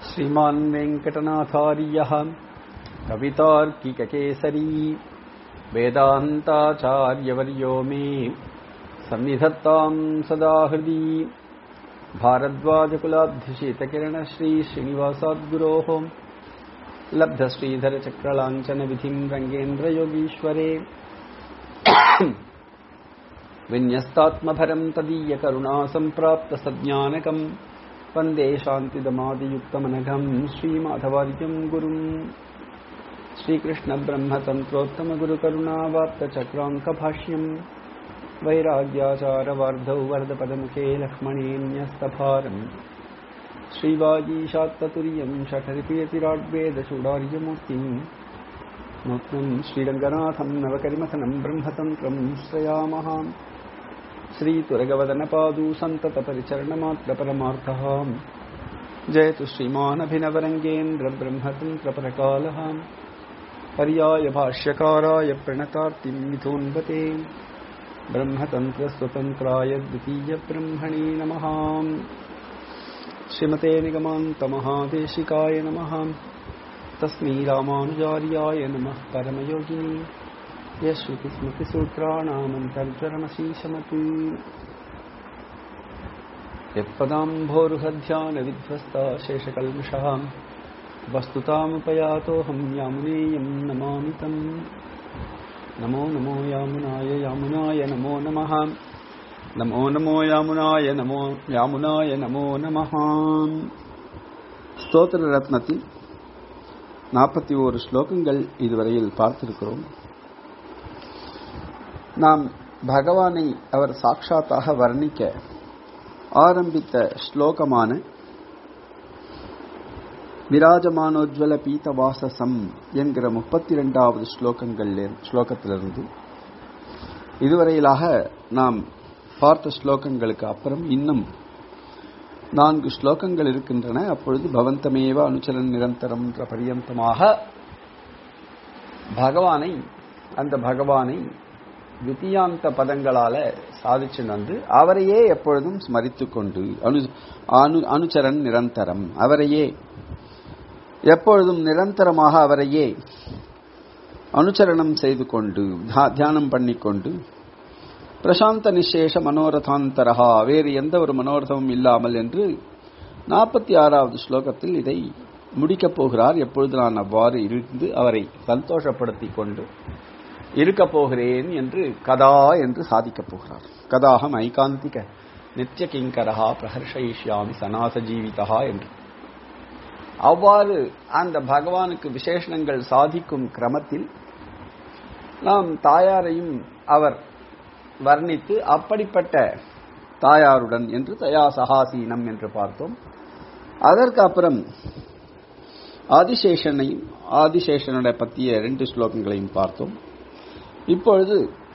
श्रीमान् वेङ्कटनाथार्यः कवितार्किककेसरी वेदान्ताचार्यवर्यो मे सन्निधत्ताम् सदा हृदि भारद्वाजकुलाब्धिशीतकिरणश्री श्रीनिवासाद्गुरोः लब्धश्रीधरचक्रलाञ्छनविधिम् रङ्गेन्द्रयोगीश्वरे विन्यस्तात्मभरम् तदीयकरुणा सम्प्राप्तसज्ञानकम् वन्दे शान्तिदमादियुक्तमनघम् श्रीमाधवार्यम् गुरुम् श्रीकृष्णब्रह्मतन्त्रोत्तमगुरुकरुणावाप्तचक्राङ्कभाष्यम् वैराग्याचारवार्धौ वरदपदमुखे लक्ष्मणेऽन्यस्तभारम् श्रीवागीशात्ततुर्यम् षठरिपियतिराड्वेदचूडार्यमूर्तिम् नूत्नम् श्रीरङ्गनाथम् नवकरिमथनम् ब्रह्मतन्त्रम् श्रयामः श्रीतुरगवदनपादू सन्ततपरिचरणमात्रपरमार्थः जयतु श्रीमानभिनवरङ्गेन्द्रब्रह्मतन्त्रपरकालः पर्याय भाष्यकाराय प्रणतार्तिम् मिथोन्वते ब्रह्मतन्त्रस्वतन्त्राय द्वितीयब्रह्मणे नमः श्रीमते निगमान्तमहादेशिकाय नमः तस्मै रामानुजार्याय नमः परमयोगिनी यश्रुतिस्मृतिसूत्राणामन्तर्जरमशीशमति यत्पदाम्भोरुहध्यानविध्वस्ता शेषकल्मषः वस्तुतामुपयातोऽहं यामुनेयं नमामि तम् नमो नमो यामुनाय यामुनाय नमो नमः नमो नमो यामुनाय नमो यामुनाय नमो நமः ஸ்தோத்திர ரத்னத்தில் நாற்பத்தி ஓரு ஸ்லோகங்கள் இதுவரையில் பார்த்திருக்கிறோம் நாம் பகவானை அவர் சாட்சாத்தாக வர்ணிக்க ஆரம்பித்த ஸ்லோகமான விராஜமானோஜ்வல பீதவாசசம் என்கிற முப்பத்தி இரண்டாவது ஸ்லோகங்கள் ஸ்லோகத்திலிருந்து இதுவரையிலாக நாம் பார்த்த ஸ்லோகங்களுக்கு அப்புறம் இன்னும் நான்கு ஸ்லோகங்கள் இருக்கின்றன அப்பொழுது பவந்தமேவ அனுச்சரன் நிரந்தரம் என்ற பரியந்தமாக பகவானை அந்த பகவானை வித்தியாந்த பதங்களால சாதிச்சு வந்து அவரையே எப்பொழுதும் ஸ்மரித்து கொண்டு அனு அனு அனுச்சரன் நிரந்தரம் அவரையே எப்பொழுதும் நிரந்தரமாக அவரையே அனுச்சரணம் செய்து கொண்டு தியானம் பண்ணிக்கொண்டு பிரசாந்த நிசேஷ மனோரதாந்தரகா வேறு எந்த ஒரு மனோரதமும் இல்லாமல் என்று நாற்பத்தி ஆறாவது ஸ்லோகத்தில் இதை முடிக்கப் போகிறார் எப்பொழுது நான் அவ்வாறு இருந்து அவரை சந்தோஷப்படுத்திக் கொண்டு இருக்கப் போகிறேன் என்று கதா என்று சாதிக்கப் போகிறார் கதாகம் ஐகாந்திக நித்திய கிங்கரஹா பிரஹர்ஷயிஷ்யாமி சனாச ஜீவிதா என்று அவ்வாறு அந்த பகவானுக்கு விசேஷணங்கள் சாதிக்கும் கிரமத்தில் நாம் தாயாரையும் அவர் வர்ணித்து அப்படிப்பட்ட தாயாருடன் என்று தயா சகாசீனம் என்று பார்த்தோம் அதற்கு அப்புறம் ஆதிசேஷனையும் ஆதிசேஷனுடைய பற்றிய ரெண்டு ஸ்லோகங்களையும் பார்த்தோம் இப்பொழுது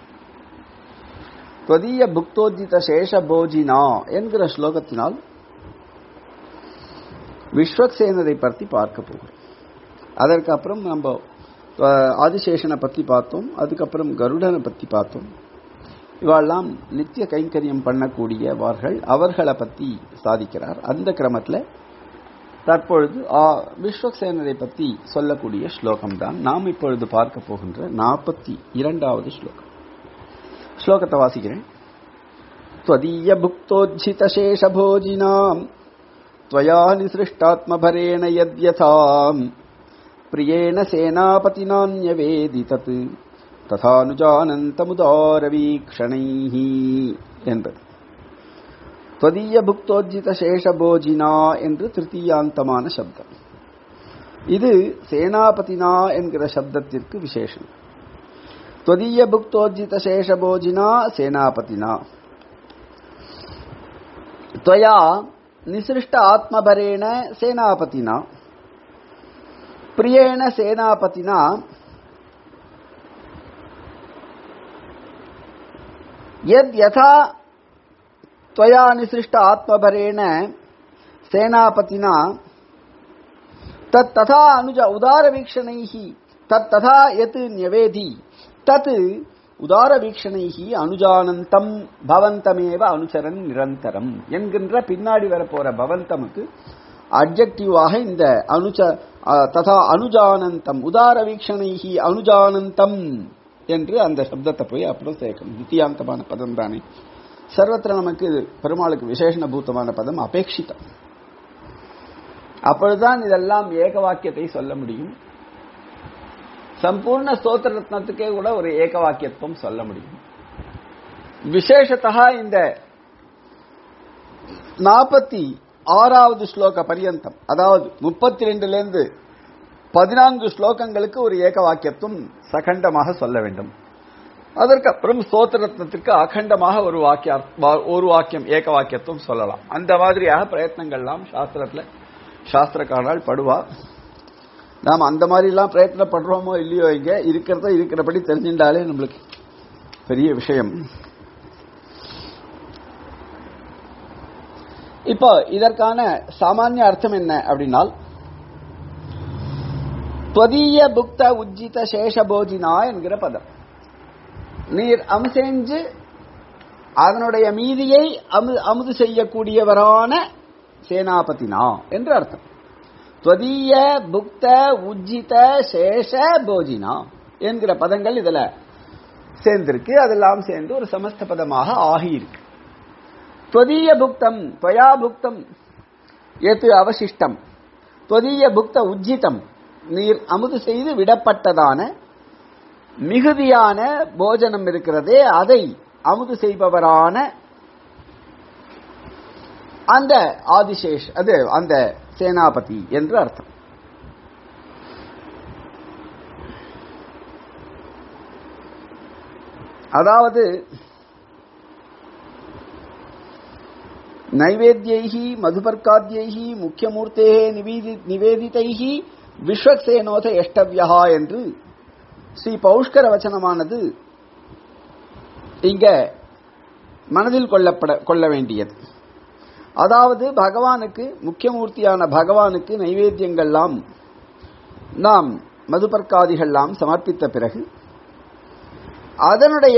துவதீய புக்தோஜித சேஷ போஜினா என்கிற ஸ்லோகத்தினால் விஸ்வக்சேனரை பற்றி பார்க்க போகிறோம் அதற்கு அப்புறம் நம்ம ஆதிசேஷனை பற்றி பார்த்தோம் அதுக்கப்புறம் கருடனை பற்றி பார்த்தோம் இவாளெல்லாம் நித்திய கைங்கரியம் பண்ணக்கூடியவர்கள் அவர்களை பற்றி சாதிக்கிறார் அந்த கிரமத்தில் தற்பொழுது விஸ்வக்சேனரை பற்றி சொல்லக்கூடிய ஸ்லோகம் தான் நாம் இப்பொழுது பார்க்க போகின்ற நாற்பத்தி இரண்டாவது ஸ்லோகம் ஸ்லோகத்தை வாசிக்கிறேன் त्वदीय भुक्तोज्झितशेषभोजिनाम् त्वया निसृष्टात्मभरेण यद्यथाम् प्रियेण सेनापतिनान्यवेदि तत् ததானுஜானந்தமுதாரவீக்ஷணைः என்பது துவதீய புக்தோஜித சேஷபோஜினா என்று திருத்தீயாந்தமான சப்தம் இது சேனாபதினா என்கிற சப்தத்திற்கு விசேஷம் துவதீய புக்தோஜித சேஷபோஜினா சேனாபதினா त्वया निसृष्ट आत्मभरेण सेनापतिना प्रियेण सेनापतिना यद् यथा त्वया निसृष्ट आत्मभरेण सेनापतिना तत् तथा अनुज उदारवीक्षणैः तत् तथा यत् न्यवेदि तत् உதாரவீக்ஷணைகி அனுஜானந்தம் பவந்தமேவ அனுசரன் நிரந்தரம் என்கின்ற பின்னாடி வரப்போற பவந்தமுக்கு அப்ஜெக்டிவாக இந்த அனுஜ அஹ், ததா அனுஜானந்தம் உதார வீக்ஷணைஹி அனுஜானந்தம் என்று அந்த சப்தத்தை போய் அப்புறம் சேர்க்கணும் நித்தியாந்தமான பதம் தானே சர்வத்திர நமக்கு பெருமாளுக்கு விசேஷண பூத்தமான பதம் அபேட்சிதம் அப்பொழுதுதான் இதெல்லாம் ஏக வாக்கியத்தை சொல்ல முடியும் சம்பூர்ண ஸ்தோத்திர ரத்னத்துக்கே கூட ஒரு ஏக வாக்கியத்துவம் சொல்ல முடியும் விசேஷத்தா இந்த நாற்பத்தி ஆறாவது ஸ்லோக பரியந்தம் அதாவது முப்பத்தி ரெண்டுல இருந்து பதினான்கு ஸ்லோகங்களுக்கு ஒரு ஏக வாக்கியத்துவம் சகண்டமாக சொல்ல வேண்டும் அதற்கப்புறம் ஸ்தோத்திரத்னத்திற்கு அகண்டமாக ஒரு வாக்கிய ஒரு வாக்கியம் ஏக வாக்கியத்துவம் சொல்லலாம் அந்த மாதிரியாக பிரயத்னங்கள்லாம் சாஸ்திரத்துல சாஸ்திரக்காரனால் படுவா நாம் அந்த மாதிரி எல்லாம் பிரயத்னம் பண்றோமோ இல்லையோ இங்க இருக்கிறத இருக்கிறபடி தெரிஞ்சின்றாலே நம்மளுக்கு பெரிய விஷயம் இப்போ இதற்கான சாமானிய அர்த்தம் என்ன அப்படின்னால் துவதீய புக்த உஜ்ஜித சேஷபோஜினா என்கிற பதம் நீர் அமுசெஞ்சு அதனுடைய மீதியை அமு அமுது செய்யக்கூடியவரான சேனாபதினா என்று அர்த்தம் துவதீய புக்த உஜ்ஜித சேஷ போஜினா என்கிற பதங்கள் இதுல சேர்ந்திருக்கு அதெல்லாம் சேர்ந்து ஒரு சமஸ்த பதமாக ஆகியிருக்கு त्वदीय புக்தம் त्वया புக்தம் ஏத்து அவசிஷ்டம் त्वदीய புக்த உஜ்ஜிதம் நீர் அமுது செய்து விடப்பட்டதான மிகுதியான போஜனம் இருக்கிறதே அதை அமுது செய்பவரான அந்த ஆதிசேஷ் அது அந்த சேனாபதி என்று அர்த்தம் அதாவது நைவேத்யைः மதுபர்க்காத்யைः முக்கியமூர்த்தேः நிவேதி நிவேதிதைः விஸ்வக்சேனோத எஷ்டவ்யா என்று ஸ்ரீ பௌஷ்கர வச்சனமானது இங்க மனதில் கொள்ளப்பட கொள்ள வேண்டியது அதாவது பகவானுக்கு முக்கியமூர்த்தியான பகவானுக்கு நைவேத்தியங்கள்லாம் நாம் மதுபர்க்காதிகள்லாம் சமர்ப்பித்த பிறகு அதனுடைய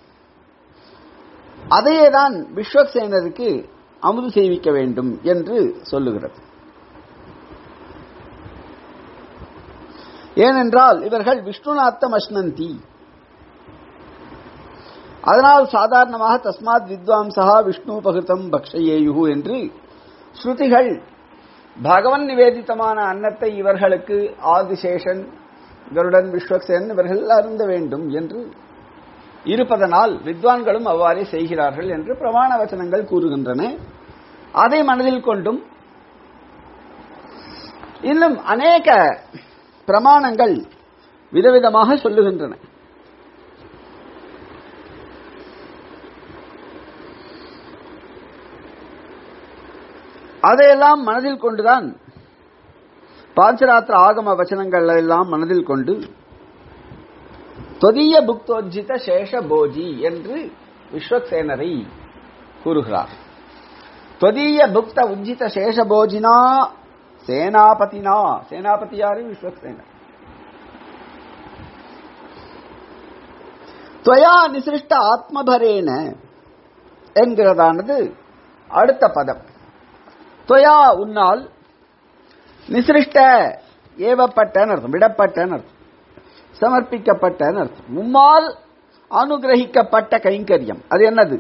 அதையேதான் விஸ்வக்சேனருக்கு அமுது செய்விக்க வேண்டும் என்று சொல்லுகிறது ஏனென்றால் இவர்கள் விஷ்ணுநாத்தம் அஷ்னந்தி அதனால் சாதாரணமாக தஸ்மாத் வித்வாம்சா விஷ்ணு பகிர்த்தம் பக்ஷயேயு என்று ஸ்ருதிகள் பகவன் நிவேதித்தமான அன்னத்தை இவர்களுக்கு ஆதிசேஷன் கருடன் விஸ்வக்சேன் இவர்கள் அருந்த வேண்டும் என்று இருப்பதனால் வித்வான்களும் அவ்வாறே செய்கிறார்கள் என்று பிரமாண வச்சனங்கள் கூறுகின்றன அதை மனதில் கொண்டும் இன்னும் அநேக பிரமாணங்கள் விதவிதமாக சொல்லுகின்றன அதையெல்லாம் மனதில் கொண்டுதான் பாஞ்சராத்திர ஆகம வச்சனங்கள் எல்லாம் மனதில் கொண்டு தொதிய புக்தோஜித சேஷ போஜி என்று விஸ்வக்சேனரை கூறுகிறார் தொதிய புக்த உஜ்ஜித சேஷ போஜினா சேனாபதினா சேனாபதி யாரு விஸ்வக்சேனர் துவயா நிசிருஷ்ட ஆத்மபரேன என்கிறதானது அடுத்த பதம் துவயா உன்னால் நிசிருஷ்ட ஏவப்பட்டன்னு அர்த்தம் விடப்பட்டன்னு அர்த்தம் சமர்ப்பிக்கப்பட்டன்னு அர்த்தம் உம்மால் அனுகிரகிக்கப்பட்ட கைங்கரியம் அது என்னது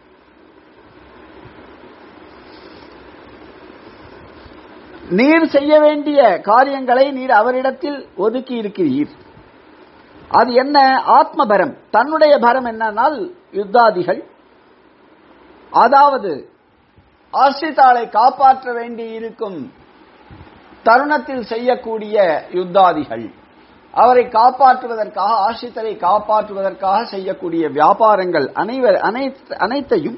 நீர் செய்ய வேண்டிய காரியங்களை நீர் அவரிடத்தில் ஒதுக்கி இருக்கிறீர் அது என்ன ஆத்மபரம் தன்னுடைய பரம் என்னன்னால் யுத்தாதிகள் அதாவது ஆசிரித்தாளை காப்பாற்ற வேண்டி இருக்கும் தருணத்தில் செய்யக்கூடிய யுத்தாதிகள் அவரை காப்பாற்றுவதற்காக ஆசிரித்தரை காப்பாற்றுவதற்காக செய்யக்கூடிய வியாபாரங்கள் அனைவர் அனைத்து அனைத்தையும்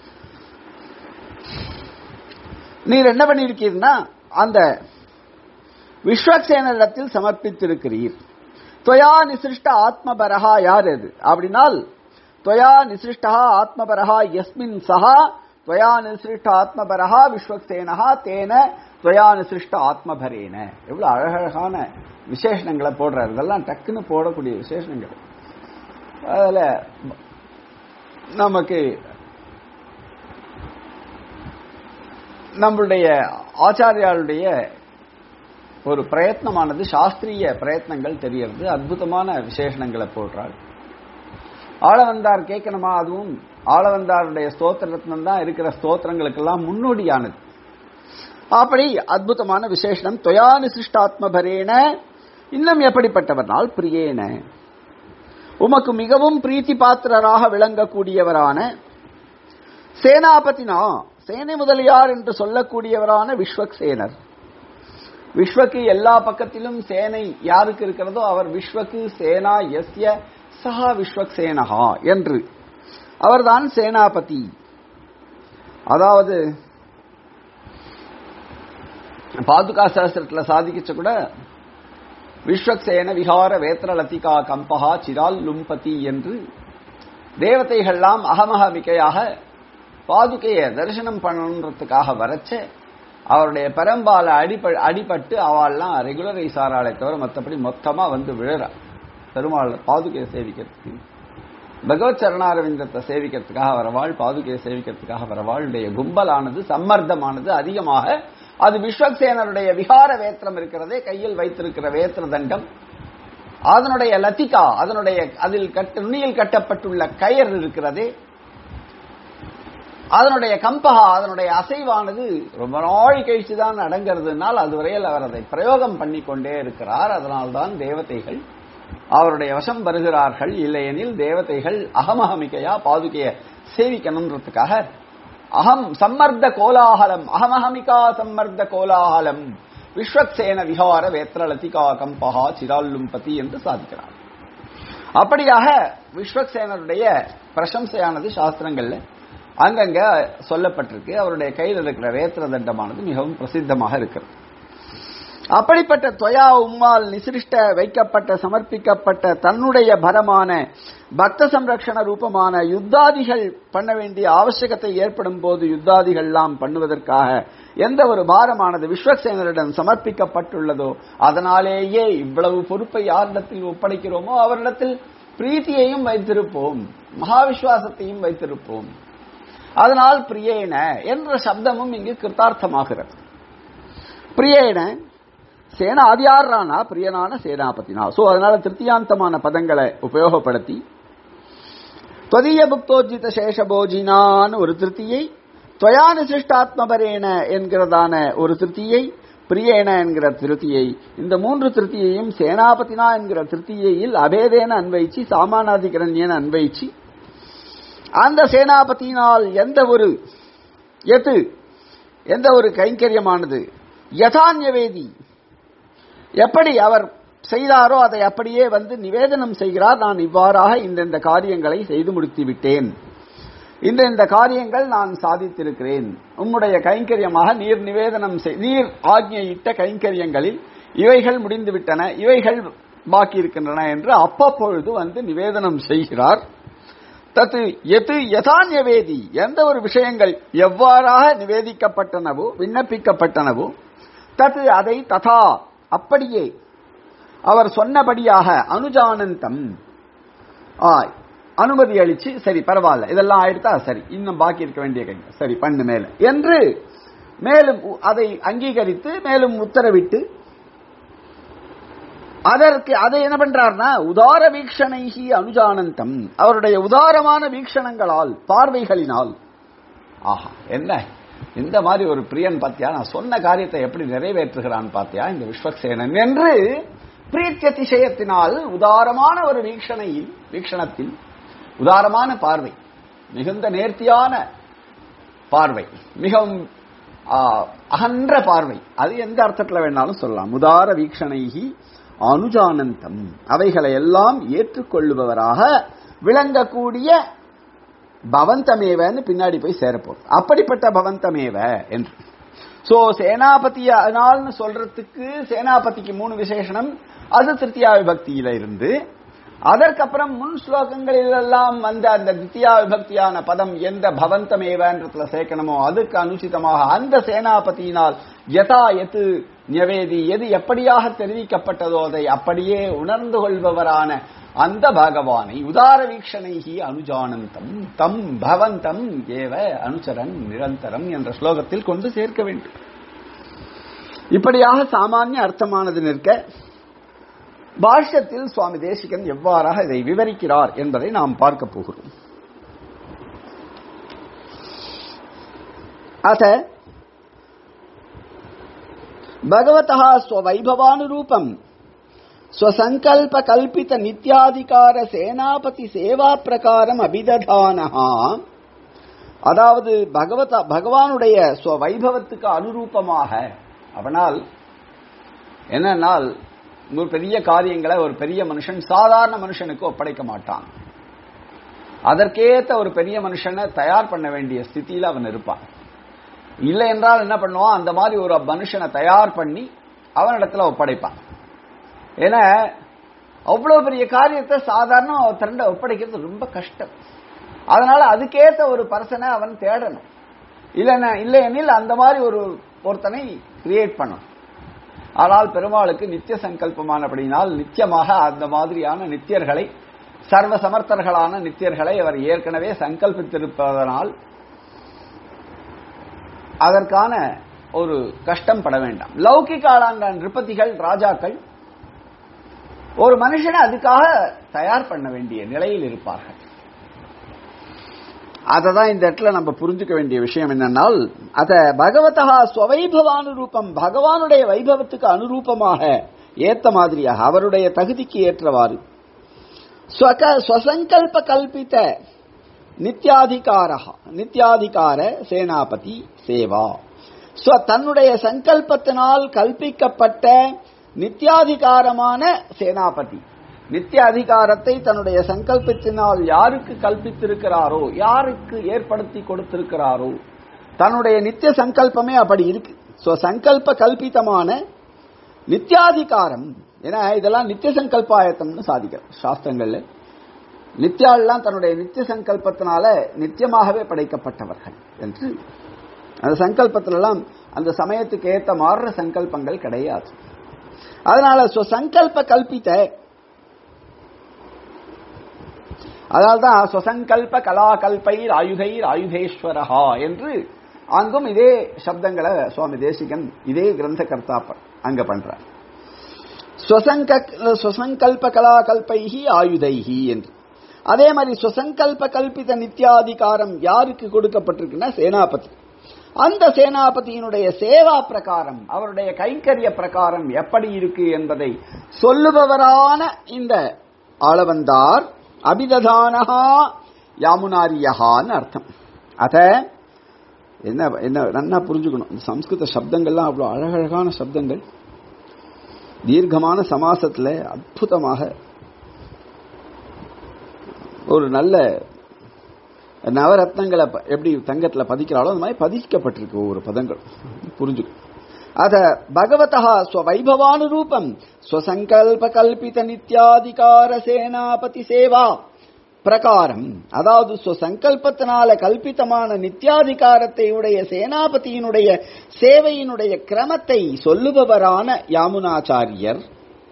நீர் என்ன பண்ணியிருக்கீர்னா அந்த விஸ்வக்சேனரிடத்தில் சமர்ப்பித்திருக்கிறீர் துவயா நிசிருஷ்ட ஆத்மபரஹா யார் அது அப்படின்னால் துவயா நிசிருஷ்டா ஆத்மபரஹா எஸ்மின் சஹா துவயா நிசிருஷ்ட ஆத்மபரஹா விஸ்வக்சேனஹா தேன துவயா நிசிருஷ்ட ஆத்மபரேன எவ்வளவு அழகழகான விசேஷணங்களை போடுறாரு இதெல்லாம் டக்குன்னு போடக்கூடிய விசேஷணங்கள் அதுல நமக்கு நம்மளுடைய ஆச்சாரியாளுடைய ஒரு பிரயத்னமானது சாஸ்திரிய பிரயத்னங்கள் தெரியறது அற்புதமான விசேஷணங்களை போடுறாள் ஆளவந்தார் கேட்கணுமா அதுவும் ஆளவந்தாருடைய ஸ்தோத்திர ரத்னம் தான் இருக்கிற ஸ்தோத்திரங்களுக்கெல்லாம் முன்னோடியானது அப்படி அற்புதமான விசேஷனம் தொயானுசிஷ்டாத்மபரேன இன்னும் எப்படிப்பட்டவர்னால் பிரியேன உமக்கு மிகவும் பிரீத்தி பாத்திரராக விளங்கக்கூடியவரான சேனாபதினா சேனை முதலியார் என்று சொல்லக்கூடியவரான விஸ்வக்சேனர் விஸ்வக்கு எல்லா பக்கத்திலும் சேனை யாருக்கு இருக்கிறதோ அவர் விஸ்வக்கு சேனா எஸ்ய சஹா விஸ்வக்சேனஹா என்று அவர்தான் சேனாபதி அதாவது பாதுகா சாஸ்திரத்துல சாதிக்கச்ச கூட விஸ்வக்சேன விகார வேத்திர லத்திகா கம்பகா சிரால் லும்பதி என்று தேவதைகள்லாம் அகமகமிக்கையாக பாதுகையை தரிசனம் பண்ணணுன்றதுக்காக வரச்ச அவருடைய பெரம்பால அடிப அடிபட்டு அவள்லாம் ரெகுலர் சாராளை தவிர மற்றபடி மொத்தமா வந்து விழுறா பெருமாள் பாதுகையை சேவிக்கிறதுக்கு பகவத் சரணாரவிந்தத்தை சேவிக்கிறதுக்காக வரவாள் பாதுகையை சேவிக்கிறதுக்காக வரவாளுடைய கும்பலானது சம்மர்த்தமானது அதிகமாக அது விஸ்வக்சேனருடைய விகார வேத்திரம் இருக்கிறதே கையில் வைத்திருக்கிற வேத்திர தண்டம் அதனுடைய லத்திகா அதனுடைய அதில் கட்ட நுனியில் கட்டப்பட்டுள்ள கயர் இருக்கிறதே அதனுடைய கம்பகா அதனுடைய அசைவானது ரொம்ப நாள் கழிச்சு தான் அடங்கிறதுனால் அதுவரையில் அவர் அதை பிரயோகம் பண்ணி கொண்டே இருக்கிறார் அதனால்தான் தேவதைகள் அவருடைய வசம் வருகிறார்கள் இல்லையெனில் தேவதைகள் அகமகமிக்கையா பாதுகைய சேவிக்கணுன்றதுக்காக அகம் சம்மர்த்த கோலாகலம் அகமஹமிகா சம்மர்த்த கோலாகலம் விஸ்வக்சேன விஹார வேத்திர லதிகா கம்பகா சிரால்லும்பதி என்று சாதிக்கிறார் அப்படியாக விஸ்வக்சேனருடைய பிரசம்சையானது சாஸ்திரங்கள்ல அங்கங்க சொல்லப்பட்டிருக்கு அவருடைய கையில் இருக்கிற வேத்திர தண்டமானது மிகவும் பிரசித்தமாக இருக்கிறது அப்படிப்பட்ட தொயா உம்மால் நிசிருஷ்ட வைக்கப்பட்ட சமர்ப்பிக்கப்பட்ட தன்னுடைய பரமான பக்த சம்ரக்ஷண ரூபமான யுத்தாதிகள் பண்ண வேண்டிய அவசியகத்தை ஏற்படும் போது யுத்தாதிகள்லாம் பண்ணுவதற்காக எந்த ஒரு பாரமானது விஸ்வசேனரிடம் சமர்ப்பிக்கப்பட்டுள்ளதோ அதனாலேயே இவ்வளவு பொறுப்பை யாரிடத்தில் ஒப்படைக்கிறோமோ அவரிடத்தில் பிரீத்தியையும் வைத்திருப்போம் மகாவிஸ்வாசத்தையும் வைத்திருப்போம் அதனால் பிரியேன என்ற சப்தமும் இங்கு கிருத்தார்த்தமாகிறது பிரியேன சேனா அது யாரானா பிரியனான சேனாபதினா சோ அதனால திருத்தியாந்தமான பதங்களை உபயோகப்படுத்தி தொதிய புக்தோஜித சேஷபோஜினான்னு ஒரு திருத்தியை துவயானுசிஷ்டாத்மபரேன என்கிறதான ஒரு திருத்தியை பிரியேன என்கிற திருத்தியை இந்த மூன்று திருத்தியையும் சேனாபதினா என்கிற திருத்தியையில் அபேதேன அன்வைச்சு சாமானாதிகரண்யன அன்வைச்சு அந்த சேனாபதியினால் எந்த ஒரு எது எந்த ஒரு கைங்கரியமானது யதான்யவேதி எப்படி அவர் செய்தாரோ அதை அப்படியே வந்து நிவேதனம் செய்கிறார் நான் இவ்வாறாக இந்த காரியங்களை செய்து முடித்து விட்டேன் இந்த இந்த காரியங்கள் நான் சாதித்திருக்கிறேன் உம்முடைய கைங்கரியமாக நீர் நிவேதனம் நீர் ஆக்ஞையிட்ட கைங்கரியங்களில் இவைகள் முடிந்து விட்டன இவைகள் பாக்கி இருக்கின்றன என்று அப்பப்பொழுது வந்து நிவேதனம் செய்கிறார் தத்து எது யதான்யவேதி எந்த ஒரு விஷயங்கள் எவ்வாறாக நிவேதிக்கப்பட்டனவோ விண்ணப்பிக்கப்பட்டனவோ தத்து அதை ததா அப்படியே அவர் சொன்னபடியாக அனுஜானந்தம் அனுமதி அளிச்சு சரி பரவாயில்ல இதெல்லாம் ஆயிடுத்தா சரி இன்னும் பாக்கி இருக்க வேண்டிய கைங்க சரி பண்ணு மேல என்று மேலும் அதை அங்கீகரித்து மேலும் உத்தரவிட்டு அதற்கு அதை என்ன பண்றார்னா உதார வீக்ஷணைகி அனுஜானந்தம் அவருடைய உதாரமான வீக்ஷணங்களால் பார்வைகளினால் ஆஹா என்ன இந்த மாதிரி ஒரு பிரியன் பாத்தியா நான் சொன்ன காரியத்தை எப்படி நிறைவேற்றுகிறான் பாத்தியா இந்த விஸ்வக்சேனன் என்று பிரீத்தியதிசயத்தினால் உதாரமான ஒரு வீக்ஷணையில் வீக்ஷணத்தில் உதாரமான பார்வை மிகுந்த நேர்த்தியான பார்வை மிகவும் அகன்ற பார்வை அது எந்த அர்த்தத்தில் வேணாலும் சொல்லலாம் உதார வீக்ஷணைகி அனுஜானந்தம் அவைகளை எல்லாம் ஏற்றுக்கொள்ளுபவராக விளங்கக்கூடிய பவந்தமேவன்னு பின்னாடி போய் சேரப்போம் அப்படிப்பட்ட பவந்தமேவ என்று சோ சேனாபதியால்னு சொல்றதுக்கு சேனாபதிக்கு மூணு விசேஷனம் அது திருத்தியா விபக்தியில இருந்து அதற்கப்புறம் முன் ஸ்லோகங்களில் எல்லாம் வந்த அந்த தித்தியா விபக்தியான பதம் எந்த பவந்தமேவன்றதுல சேர்க்கணுமோ அதுக்கு அனுசிதமாக அந்த சேனாபதியினால் யதா எது நியவேதி எது எப்படியாக தெரிவிக்கப்பட்டதோ அதை அப்படியே உணர்ந்து கொள்பவரான அந்த பகவானை உதார வீக்ஷணைகி அனுஜானந்தம் தம் பவந்தம் ஏவ அனுச்சரன் நிரந்தரம் என்ற ஸ்லோகத்தில் கொண்டு சேர்க்க வேண்டும் இப்படியாக சாமானிய அர்த்தமானது நிற்க பாஷ்யத்தில் சுவாமி தேசிகன் எவ்வாறாக இதை விவரிக்கிறார் என்பதை நாம் பார்க்க போகிறோம் अथ भगवतः स्ववैभवानुरूपम् स्वसङ्कल्पकल्पित नित्याधिकार सेनापति सेवा பிரகாரம் அபிததானஹா அதாவது பகவத பகவானுடைய ஸ்வவைபவத்துக்கு அனுரூபமாக அவனால் என்னன்னால் ஒரு பெரிய காரியங்களை ஒரு பெரிய மனுஷன் சாதாரண மனுஷனுக்கு ஒப்படைக்க மாட்டான் அதற்கேத்த ஒரு பெரிய மனுஷனை தயார் பண்ண வேண்டிய ஸ்திதியில் அவன் இருப்பான் இல்லை என்றால் என்ன பண்ணுவான் அந்த மாதிரி ஒரு மனுஷனை தயார் பண்ணி அவனிடத்துல ஒப்படைப்பான் ஏன்னா அவ்வளவு பெரிய காரியத்தை சாதாரண திரண்ட ஒப்படைக்கிறது ரொம்ப கஷ்டம் அதனால அதுக்கேத்த ஒரு பர்சனை அவன் தேடணும் இல்லைன்னா இல்லையெனில் அந்த மாதிரி ஒரு ஒருத்தனை கிரியேட் பண்ணும் ஆனால் பெருமாளுக்கு நித்திய சங்கல்பமானபடினால் நித்தியமாக அந்த மாதிரியான நித்தியர்களை சர்வ சமர்த்தர்களான நித்தியர்களை அவர் ஏற்கனவே சங்கல்பித்திருப்பதனால் அதற்கான ஒரு கஷ்டம் பட வேண்டாம் லௌகிக ஆளாங்க நிருப்பதிகள் ராஜாக்கள் ஒரு மனுஷனை அதுக்காக தயார் பண்ண வேண்டிய நிலையில் இருப்பார்கள் அததான் இந்த இடத்துல நம்ம புரிஞ்சுக்க வேண்டிய விஷயம் என்னன்னால் அத பகவதா ஸ்வவைபவானுரூபம் பகவானுடைய வைபவத்துக்கு அனுரூபமாக ஏத்த மாதிரியாக அவருடைய தகுதிக்கு ஏற்றவாறு ஸ்வசங்கல்ப கல்பித்த நித்யாதிகார நித்யாதிகார சேனாபதி சேவா ஸ்வ தன்னுடைய சங்கல்பத்தினால் கல்பிக்கப்பட்ட நித்யாதிகாரமான சேனாபதி நித்திய அதிகாரத்தை தன்னுடைய சங்கல்பத்தினால் யாருக்கு கல்பித்திருக்கிறாரோ யாருக்கு ஏற்படுத்தி கொடுத்திருக்கிறாரோ தன்னுடைய நித்திய சங்கல்பமே அப்படி இருக்கு சோ சங்கல்ப கல்பிதமான நித்தியாதிகாரம் ஏன்னா இதெல்லாம் நித்திய சங்கல்பாயத்தம்னு சாதிக்கிறோம் சாஸ்திரங்கள்ல நித்யாள்லாம் தன்னுடைய நித்திய சங்கல்பத்தினால நித்தியமாகவே படைக்கப்பட்டவர்கள் என்று அந்த சங்கல்பத்திலெல்லாம் அந்த சமயத்துக்கு ஏத்த மாறுற சங்கல்பங்கள் கிடையாது அதனால சங்கல்ப கல்பித்த அதனால்தான் சுசங்கல்ப கலாகல்பைர் ஆயுதைர் ஆயுதேஸ்வரஹா என்று அங்கும் இதே சப்தங்களை சுவாமி தேசிகன் இதே கிரந்த கர்த்தா அங்க பண்றார் சுசங்கல்ப கலாகல்பைஹி ஆயுதைஹி என்று அதே மாதிரி சுசங்கல்ப கல்பித நித்தியாதிகாரம் யாருக்கு கொடுக்கப்பட்டிருக்குன்னா சேனாபதி அந்த சேனாபதியினுடைய சேவா பிரகாரம் அவருடைய கைங்கரிய பிரகாரம் எப்படி இருக்கு என்பதை சொல்லுபவரான இந்த ஆளவந்தார் அபிததானஹா யாமுனாரியஹான்னு அர்த்தம் அத என்ன என்ன நன்னா புரிஞ்சுக்கணும் இந்த சம்ஸ்கிருத சப்தங்கள்லாம் அவ்வளோ அழகழகான சப்தங்கள் தீர்க்கமான சமாசத்துல அற்புதமாக ஒரு நல்ல நவரத்னங்களை எப்படி தங்கத்துல பதிக்கிறாளோ அந்த மாதிரி பதிக்கப்பட்டிருக்கு ஒவ்வொரு பதங்கள் புரிஞ்சுக்கணும் அத பகவதா ஸ்வவைபவானுரூபம் ஸ்வசங்கல்ப கல்பித நித்யாதிகார சேனாபதி சேவா பிரகாரம் அதாவது ஸ்வசங்கல்பத்தினால கல்பித்தமான நித்யாதிகாரத்தை உடைய சேனாபதியினுடைய சேவையினுடைய கிரமத்தை சொல்லுபவரான யாமுனாச்சாரியர்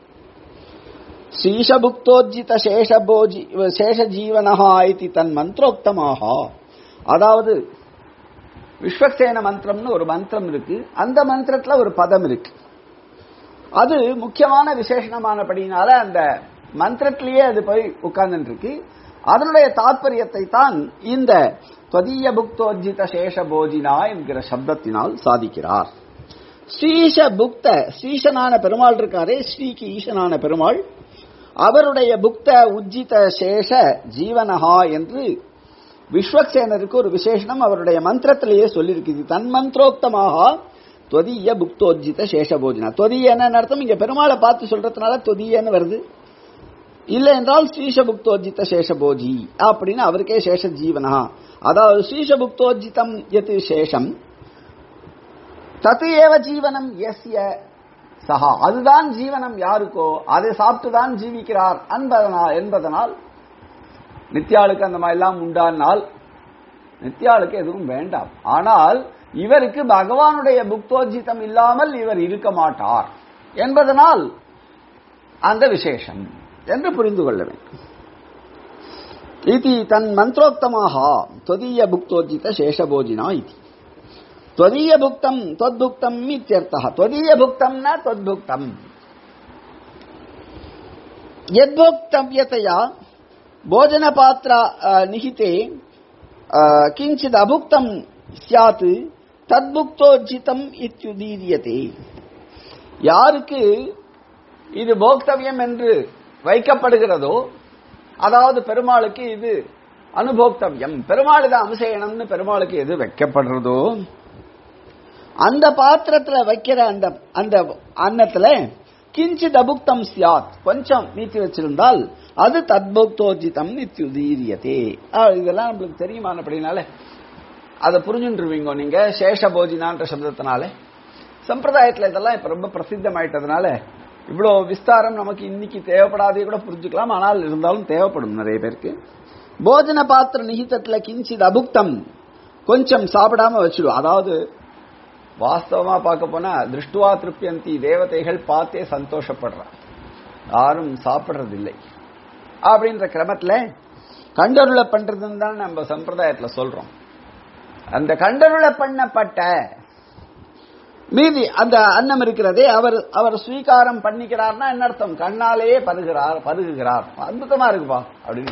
ஸ்ரீஷபுக்தோஜித சேஷபோஜி சேஷஜீவனஹா இது தன் மந்திரோக்தமாக அதாவது விஸ்வக்சேன மந்திரம்னு ஒரு மந்திரம் இருக்கு அந்த மந்திரத்துல ஒரு பதம் இருக்கு அது முக்கியமான விசேஷணமானபடினால அந்த மந்திரத்திலேயே அது போய் உட்கார்ந்து இருக்கு அதனுடைய தாற்பயத்தை தான் இந்த தொதிய புக்தோஜித சேஷ போஜினா என்கிற சப்தத்தினால் சாதிக்கிறார் ஸ்ரீஷ புக்த ஸ்ரீஷனான பெருமாள் இருக்காரே ஸ்ரீக்கு ஈசனான பெருமாள் அவருடைய புக்த உஜ்ஜித சேஷ ஜீவனஹா என்று விஸ்வக்சேனருக்கு ஒரு விசேஷனம் அவருடைய மந்திரத்திலேயே சொல்லியிருக்குது தன் மந்திரோக்தமாக தொதிய புக்தோஜித சேஷபோஜனா தொதியன்னு அர்த்தம் இங்க பெருமாளை பார்த்து சொல்றதுனால தொதியன்னு வருது இல்ல என்றால் ஸ்ரீஷபுக்தோஜித சேஷபோஜி அப்படின்னு அவருக்கே சேஷ ஜீவனா அதாவது ஸ்ரீஷபுக்தோஜிதம் எது சேஷம் தத்து ஏவ ஜீவனம் எஸ்ய சஹா அதுதான் ஜீவனம் யாருக்கோ அதை சாப்பிட்டுதான் ஜீவிக்கிறார் என்பதனால் என்பதனால் நித்யாளுக்கு அந்த மாதிரி எல்லாம் உண்டானால் நித்யாளுக்கு எதுவும் வேண்டாம் ஆனால் இவருக்கு பகவானுடைய புக்தோஜிதம் இல்லாமல் இவர் இருக்க மாட்டார் என்பதனால் அந்த விசேஷம் என்று புரிந்து கொள்ள வேண்டும் இது தன் மந்திரோக்தமாக தொதிய புக்தோஜித சேஷபோஜினா இது त्वदीय भुक्तम त्वद्भुक्तम इत्यर्थः त्वदीय भुक्तम न त्वद्भुक्तम यद्भोक्तव्यतया भोजनपात्र अ, निहिते अ, किञ्चित् अभुक्तं स्यात् தத்புக்தோஜிதம் இத்யுதீரியதே யாருக்கு இது போக்தவியம் என்று வைக்கப்படுகிறதோ அதாவது பெருமாளுக்கு இது அனுபோக்தவியம் பெருமாள் தான் அம்சயனம்னு பெருமாளுக்கு எது வைக்கப்படுறதோ அந்த பாத்திரத்துல வைக்கிற அந்த அந்த அன்னத்துல கிஞ்சித் அபுக்தம் சியாத் கொஞ்சம் நீத்தி வச்சிருந்தால் அது தத்போக்தோஜிதம் நித்யுதீரியதே ஆ, இதெல்லாம் நம்மளுக்கு தெரியுமானபடினால அதை புரிஞ்சுருவீங்க நீங்க சேஷ போஜினான்ற சப்தத்தினால சம்பிரதாயத்துல இதெல்லாம் இப்ப ரொம்ப பிரசித்தமாயிட்டதுனால இவ்வளோ விஸ்தாரம் நமக்கு இன்னைக்கு தேவைப்படாதே கூட புரிஞ்சுக்கலாம் ஆனால் இருந்தாலும் தேவைப்படும் நிறைய பேருக்கு போஜன பாத்திர நிகிதத்துல கிஞ்சித் அபுக்தம் கொஞ்சம் சாப்பிடாம வச்சிடும் அதாவது வாஸ்தவமா பார்க்க போனா திருஷ்டுவா திருப்தியந்தி தேவதைகள் பார்த்தே சந்தோஷப்படுறான் யாரும் சாப்பிடுறதில்லை அப்படின்ற கிரமத்துல கண்டருளை பண்றதுன்னு தான் நம்ம சம்பிரதாயத்துல சொல்றோம் அந்த கண்டருளை பண்ணப்பட்ட மீதி அந்த அன்னம் இருக்கிறதே அவர் அவர் ஸ்வீகாரம் பண்ணிக்கிறார்னா என்ன அர்த்தம் கண்ணாலேயே பருகிறார் பருகுகிறார் அற்புதமா இருக்குப்பா அப்படின்னு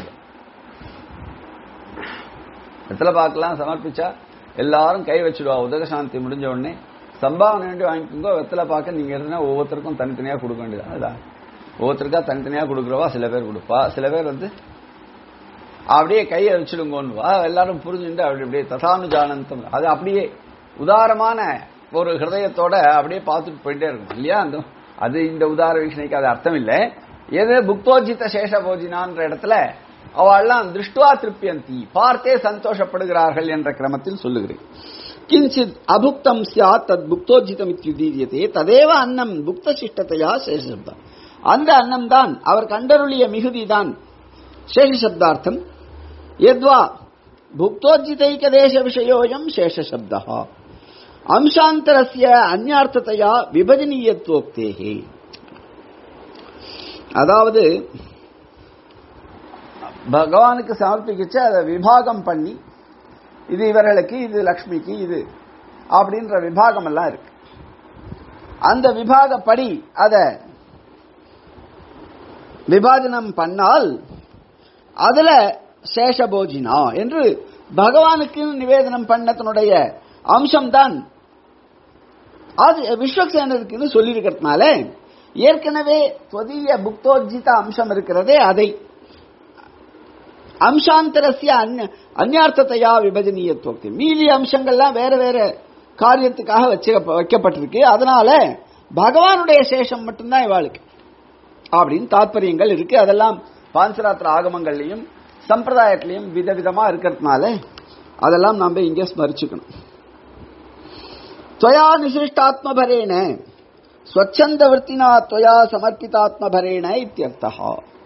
வெத்தலை பாக்கெல்லாம் சமர்ப்பிச்சா எல்லாரும் கை வச்சிடுவா உதகசாந்தி முடிஞ்ச உடனே சம்பாவனை வேண்டி வாங்கிக்கோங்க வெத்தலை பார்க்க நீங்க இருந்தா ஒவ்வொருத்தருக்கும் தனித்தனியா கொடுக்க வேண்டியது அதான் ஒவ்வொருத்தருக்கா தனித்தனியா கொடுக்குறவா சில பேர் கொடுப்பா சில பேர் வந்து அப்படியே கையை வச்சிடுங்கன்னு வா எல்லாரும் புரிஞ்சுட்டு அப்படி அப்படியே தசானுஜானந்தம் அது அப்படியே உதாரமான ஒரு ஹிருதயத்தோட அப்படியே பார்த்துட்டு போயிட்டே இருக்கும் இல்லையா அந்த அது இந்த உதார வீக்ஷணைக்கு அது அர்த்தம் இல்லை எது புக்தோஜித சேஷ போஜினான்ற இடத்துல அவெல்லாம் திருஷ்டுவா திருப்தியந்தி பார்த்தே சந்தோஷப்படுகிறார்கள் என்ற கிரமத்தில் சொல்லுகிறேன் கிஞ்சித் அபுக்தம் சியாத் தத் புக்தோஜிதம் இத்யுதீரியதே ததேவ அன்னம் புக்த சிஷ்டத்தையா சேஷசப்தம் அந்த அன்னம் தான் அவர் கண்டருளிய மிகுதிதான் சேஷசப்தார்த்தம் यद्वा भुक्तोज्जितैकदेशविषयोऽयं शेषशब्दः अंशान्तरस्य अन्यार्थतया विभजनीयत्वोक्तेः அதாவது பகவானுக்கு சமர்ப்பிக்கிச்சு அதை விபாகம் பண்ணி இது இவர்களுக்கு இது லக்ஷ்மிக்கு இது அப்படின்ற விபாகம் எல்லாம் இருக்கு அந்த விபாகப்படி அதை விபாஜனம் பண்ணால் அதுல சேஷபோஜினா என்று பகவானுக்கு நிவேதனம் பண்ணதனுடைய அம்சம்தான் அது விஸ்வக்சேனருக்குன்னு சொல்லியிருக்கிறதுனால ஏற்கனவே தொதிய புக்தோஜித அம்சம் இருக்கிறதே அதை அம்சாந்தரஸ்ய அந்நிய அந்நியார்த்தத்தையா விபஜனீயத்துவத்தை மீதி அம்சங்கள்லாம் வேற வேற காரியத்துக்காக வச்சு வைக்கப்பட்டிருக்கு அதனால பகவானுடைய சேஷம் மட்டும்தான் இவாளுக்கு அப்படின்னு தாற்பயங்கள் இருக்கு அதெல்லாம் பாஞ்சராத்திர ஆகமங்கள்லையும் சம்பிரதாயத்திலையும் விதவிதமா இருக்கிறதுனால அதெல்லாம் நாம இங்க ஸ்மரிச்சுக்கணும் त्वया निसृष्टात्मभरेण स्वच्छन्दवृत्तिना त्वया समर्पितात्मभरेण इत्यर्थः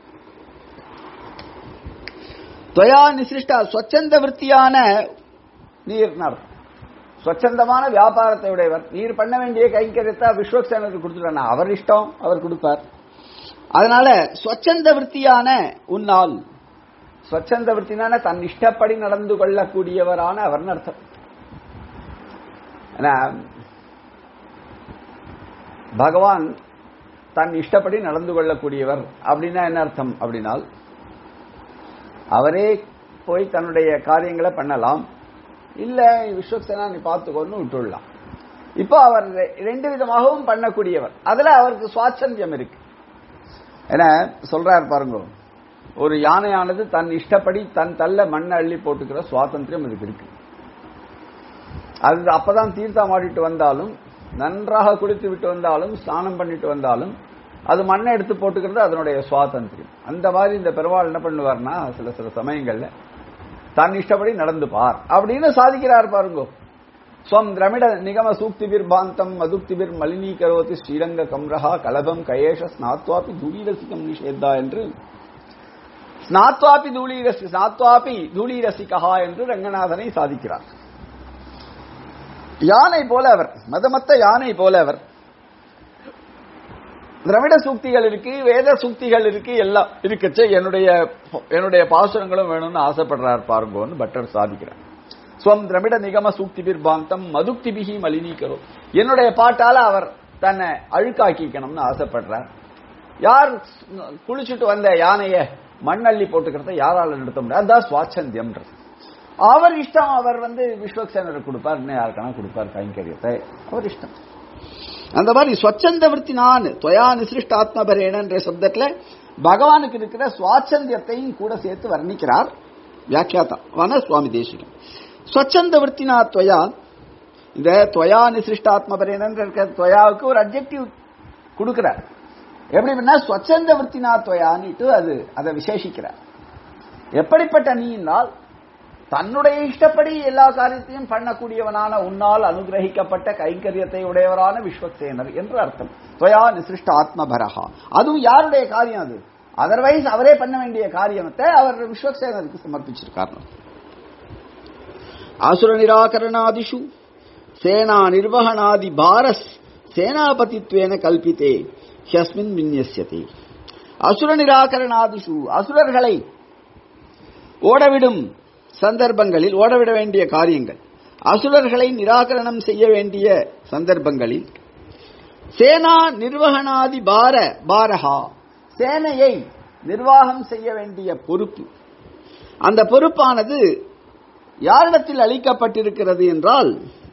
त्वया நிசிருஷ்டா ஸ்வச்சந்த விற்த்தியான நீர் ஸ்வச்சந்தமான வியாபாரத்தை உடையவர் நீர் பண்ண வேண்டிய கைங்கரியத்தை விஸ்வக்சேனருக்கு கொடுத்துட்டானா அவர் இஷ்டம் அவர் கொடுப்பார் அதனால ஸ்வச்சந்த விற்த்தியான உன்னால் ஸ்வச்சந்த விற்த்தினான தன் இஷ்டப்படி நடந்து கொள்ளக்கூடியவரான அவர்னு அர்த்தம் ஏன்னா, பகவான் தன் இஷ்டப்படி நடந்து கொள்ளக்கூடியவர் அப்படின்னா என்ன அர்த்தம் அப்படின்னால் அவரே போய் தன்னுடைய காரியங்களை பண்ணலாம் இல்ல விஸ்வக்சேனா நீ பார்த்துக்கோன்னு விட்டுடலாம் இப்போ அவர் ரெ- ரெண்டு விதமாகவும் பண்ணக்கூடியவர் அதுல அவருக்கு சுவாச்சந்தியம் இருக்கு ஏன்னா சொல்றார் பாருங்க ஒரு யானையானது தன் இஷ்டப்படி தன் தள்ள மண்ணை அள்ளி போட்டுக்கிற சுவாதந்திரம் அதுக்கு இருக்கு அது அப்பதான் தீர்த்தம் ஆடிட்டு வந்தாலும் நன்றாக குளித்து விட்டு வந்தாலும் ஸ்நானம் பண்ணிட்டு வந்தாலும் அது மண்ணை எடுத்து போட்டுக்கிறது அதனுடைய சுவாதந்திரம் அந்த மாதிரி இந்த பெருமாள் என்ன பண்ணுவார்னா சில சில சமயங்கள்ல தன் இஷ்டப்படி நடந்து பார் அப்படின்னு சாதிக்கிறார் பாருங்க ஸ்வம் திரமிட நிகம சூக்திபிர் பாந்தம் மதுக்திபிர் மலினீ கரோதி ஸ்ரீரங்க கம்ரஹா கலபம் கயேஷ ஸ்நாத்வாபி தூளீரசிகம் நிஷேத்தா என்று ஸ்நாத்வாபி தூளீரசி ஸ்நாத்வாபி தூளீரசிகா என்று ரங்கநாதனை சாதிக்கிறார் யானை போல அவர் மதமத்த யானை போல அவர் திரவிட சூக்திகள் இருக்கு வேத சூக்திகள் இருக்கு எல்லாம் இருக்குச்சே என்னுடைய என்னுடைய பாசுரங்களும் வேணும்னு ஆசைப்படுறார் பாருங்கன்னு பட்டர் சாதிக்கிறார் ஸ்வம் திரமிட நிகம சூக்தி பிர்பாந்தம் மதுக்திபிகி மலினீகரோ என்னுடைய பாட்டால அவர் தன்னை அழுக்காக்கிக்கணும்னு ஆசைப்படுறார் யார் குளிச்சுட்டு வந்த யானைய மண்ணள்ளி போட்டுக்கிறத யாரால நிறுத்த முடியாது அதான் சுவாச்சந்தியம்ன்றது அவர் இஷ்டம் அவர் வந்து விஸ்வக்சேனருக்கு கொடுப்பார் இன்னும் யாருக்கான கொடுப்பார் கைங்கரியத்தை அவர் இஷ்டம் அந்த மாதிரி ஸ்வச்சந்த விருத்தி நான் துவயா நிசிருஷ்டாத்மபரேனன்ற சப்தத்துல பகவானுக்கு இருக்கிற சுவாச்சந்தியத்தையும் கூட சேர்த்து வர்ணிக்கிறார் வியாக்கியாத்தா வன சுவாமி தேசிகம் ஸ்வச்சந்த விற்த்தினா துவயா இந்த துவயா நிசிருஷ்டாத்மபரேனன்ற இருக்கிற துவயாவுக்கு ஒரு அப்ஜெக்டிவ் கொடுக்கிறார் எப்படின்னா ஸ்வச்சந்த விற்த்தினா துவயான்னுட்டு அது அதை விசேஷிக்கிறார் எப்படிப்பட்ட நீனால் தன்னுடைய இஷ்டப்படி எல்லா காரியத்தையும் பண்ணக்கூடியவனான உன்னால் அனுகிரகிக்கப்பட்ட கைங்கரியத்தை உடையவரான விஸ்வக்சேனர் என்று அர்த்தம் துவயா நிசிருஷ்ட ஆத்மபரஹா அதுவும் யாருடைய காரியம் அது அதர்வைஸ் அவரே பண்ண வேண்டிய காரியத்தை அவர் விஸ்வக்சேனருக்கு சமர்ப்பிச்சிருக்கார் அசுர நிராகரணாதிஷு சேனா நிர்வகணாதி பாரஸ் சேனாபதித்வேன கல்பித்தே ஹியஸ்மின் விநியசியதே அசுர நிராகரணாதிஷு அசுரர்களை ஓடவிடும் சந்தர்ப்பங்களில் ஓடவிட வேண்டிய காரியங்கள் அசுரர்களை நிராகரணம் செய்ய வேண்டிய சந்தர்ப்பங்களில் சேனா நிர்வகணாதி பார பாரஹா சேனையை நிர்வாகம் செய்ய வேண்டிய பொறுப்பு அந்த பொறுப்பானது யாரிடத்தில் அளிக்கப்பட்டிருக்கிறது என்றால்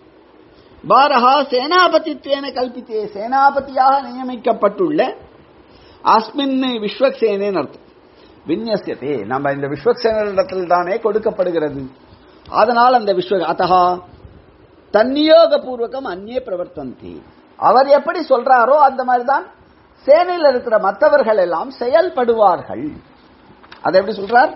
பாரஹா சேனாபதித்வேன கல்பித்தே சேனாபதியாக நியமிக்கப்பட்டுள்ள அஸ்மின் விஸ்வக்சேனேன்னு அர்த்தம் விநியசியத்தே நம்ம இந்த விஸ்வக்சேனரிடத்தில் தானே கொடுக்கப்படுகிறது அதனால் அந்த விஸ்வ அத்தகா தன்னியோக பூர்வகம் அந்நிய பிரவர்த்தந்தி அவர் எப்படி சொல்றாரோ அந்த மாதிரிதான் சேனையில் இருக்கிற மற்றவர்கள் எல்லாம் செயல்படுவார்கள் அதை எப்படி சொல்றார்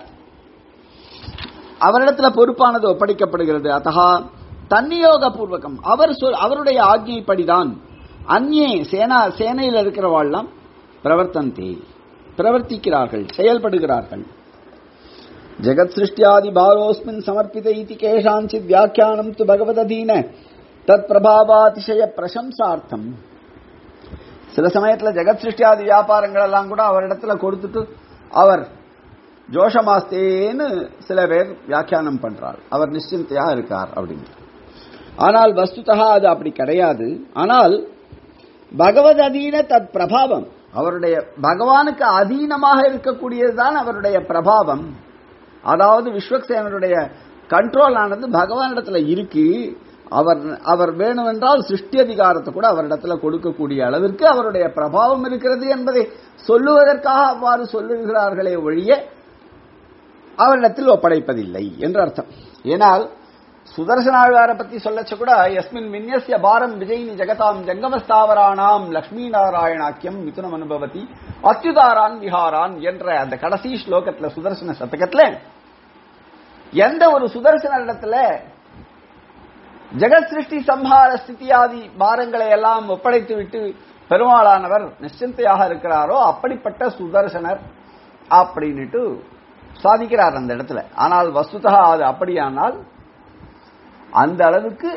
அவரிடத்துல பொறுப்பானது ஒப்படைக்கப்படுகிறது அத்தகா தன்னியோக பூர்வகம் அவர் சொல் அவருடைய ஆக்ஞைப்படிதான் அந்நே சேனா சேனையில் இருக்கிறவாள்லாம் பிரவர்த்தந்தி பிரவர்த்திக்கிறார்கள் செயல்படுகிறார்கள் ஜெகத் சிருஷ்டியாதி பாரோஸ்மின் சமர்ப்பித இதி கேஷாஞ்சித் வியாக்கியானம் து பகவததீன தத் பிரபாவாதிசய பிரசம்சார்த்தம் சில சமயத்துல ஜெகத் சிருஷ்டியாதி வியாபாரங்கள் எல்லாம் கூட அவரிடத்துல கொடுத்துட்டு அவர் ஜோஷமாஸ்தேன்னு சில பேர் வியாக்கியானம் பண்றார் அவர் நிশ্চিந்தையா இருக்கார் அப்படின்னு ஆனால் வஸ்துதா அது அப்படி கிடையாது ஆனால் பகவத் அதீன தத் பிரபாவம் அவருடைய பகவானுக்கு அதீனமாக இருக்கக்கூடியதுதான் அவருடைய பிரபாவம் அதாவது விஸ்வக்சேனருடைய கண்ட்ரோல் ஆனது பகவானிடத்துல இருக்கு அவர் அவர் வேணுமென்றால் சிருஷ்டி அதிகாரத்தை கூட அவரிடத்துல கொடுக்கக்கூடிய அளவிற்கு அவருடைய பிரபாவம் இருக்கிறது என்பதை சொல்லுவதற்காக அவ்வாறு சொல்லுகிறார்களே ஒழிய அவரிடத்தில் ஒப்படைப்பதில்லை என்று அர்த்தம் ஏனால் சுதர்சனாழ்வாரை பத்தி சொல்லச்ச கூட எஸ்மின் விநியசிய பாரம் விஜயினி ஜெகதாம் ஜங்கமஸ்தாவரானாம் லக்ஷ்மி நாராயணாக்கியம் மிதுனம் அனுபவதி அத்யுதாரான் விஹாரான் என்ற அந்த கடைசி ஸ்லோகத்துல சுதர்சன சதகத்துல எந்த ஒரு சுதர்சனிடத்துல ஜெகத் சிருஷ்டி சம்ஹார ஸ்திதியாதி பாரங்களை எல்லாம் ஒப்படைத்து விட்டு பெருமாளானவர் நிশ্চিந்தையாக இருக்கிறாரோ அப்படிப்பட்ட சுதர்சனர் அப்படின்னுட்டு சாதிக்கிறார் அந்த இடத்துல ஆனால் வஸ்துதா அது அப்படியானால் அந்த அளவுக்கு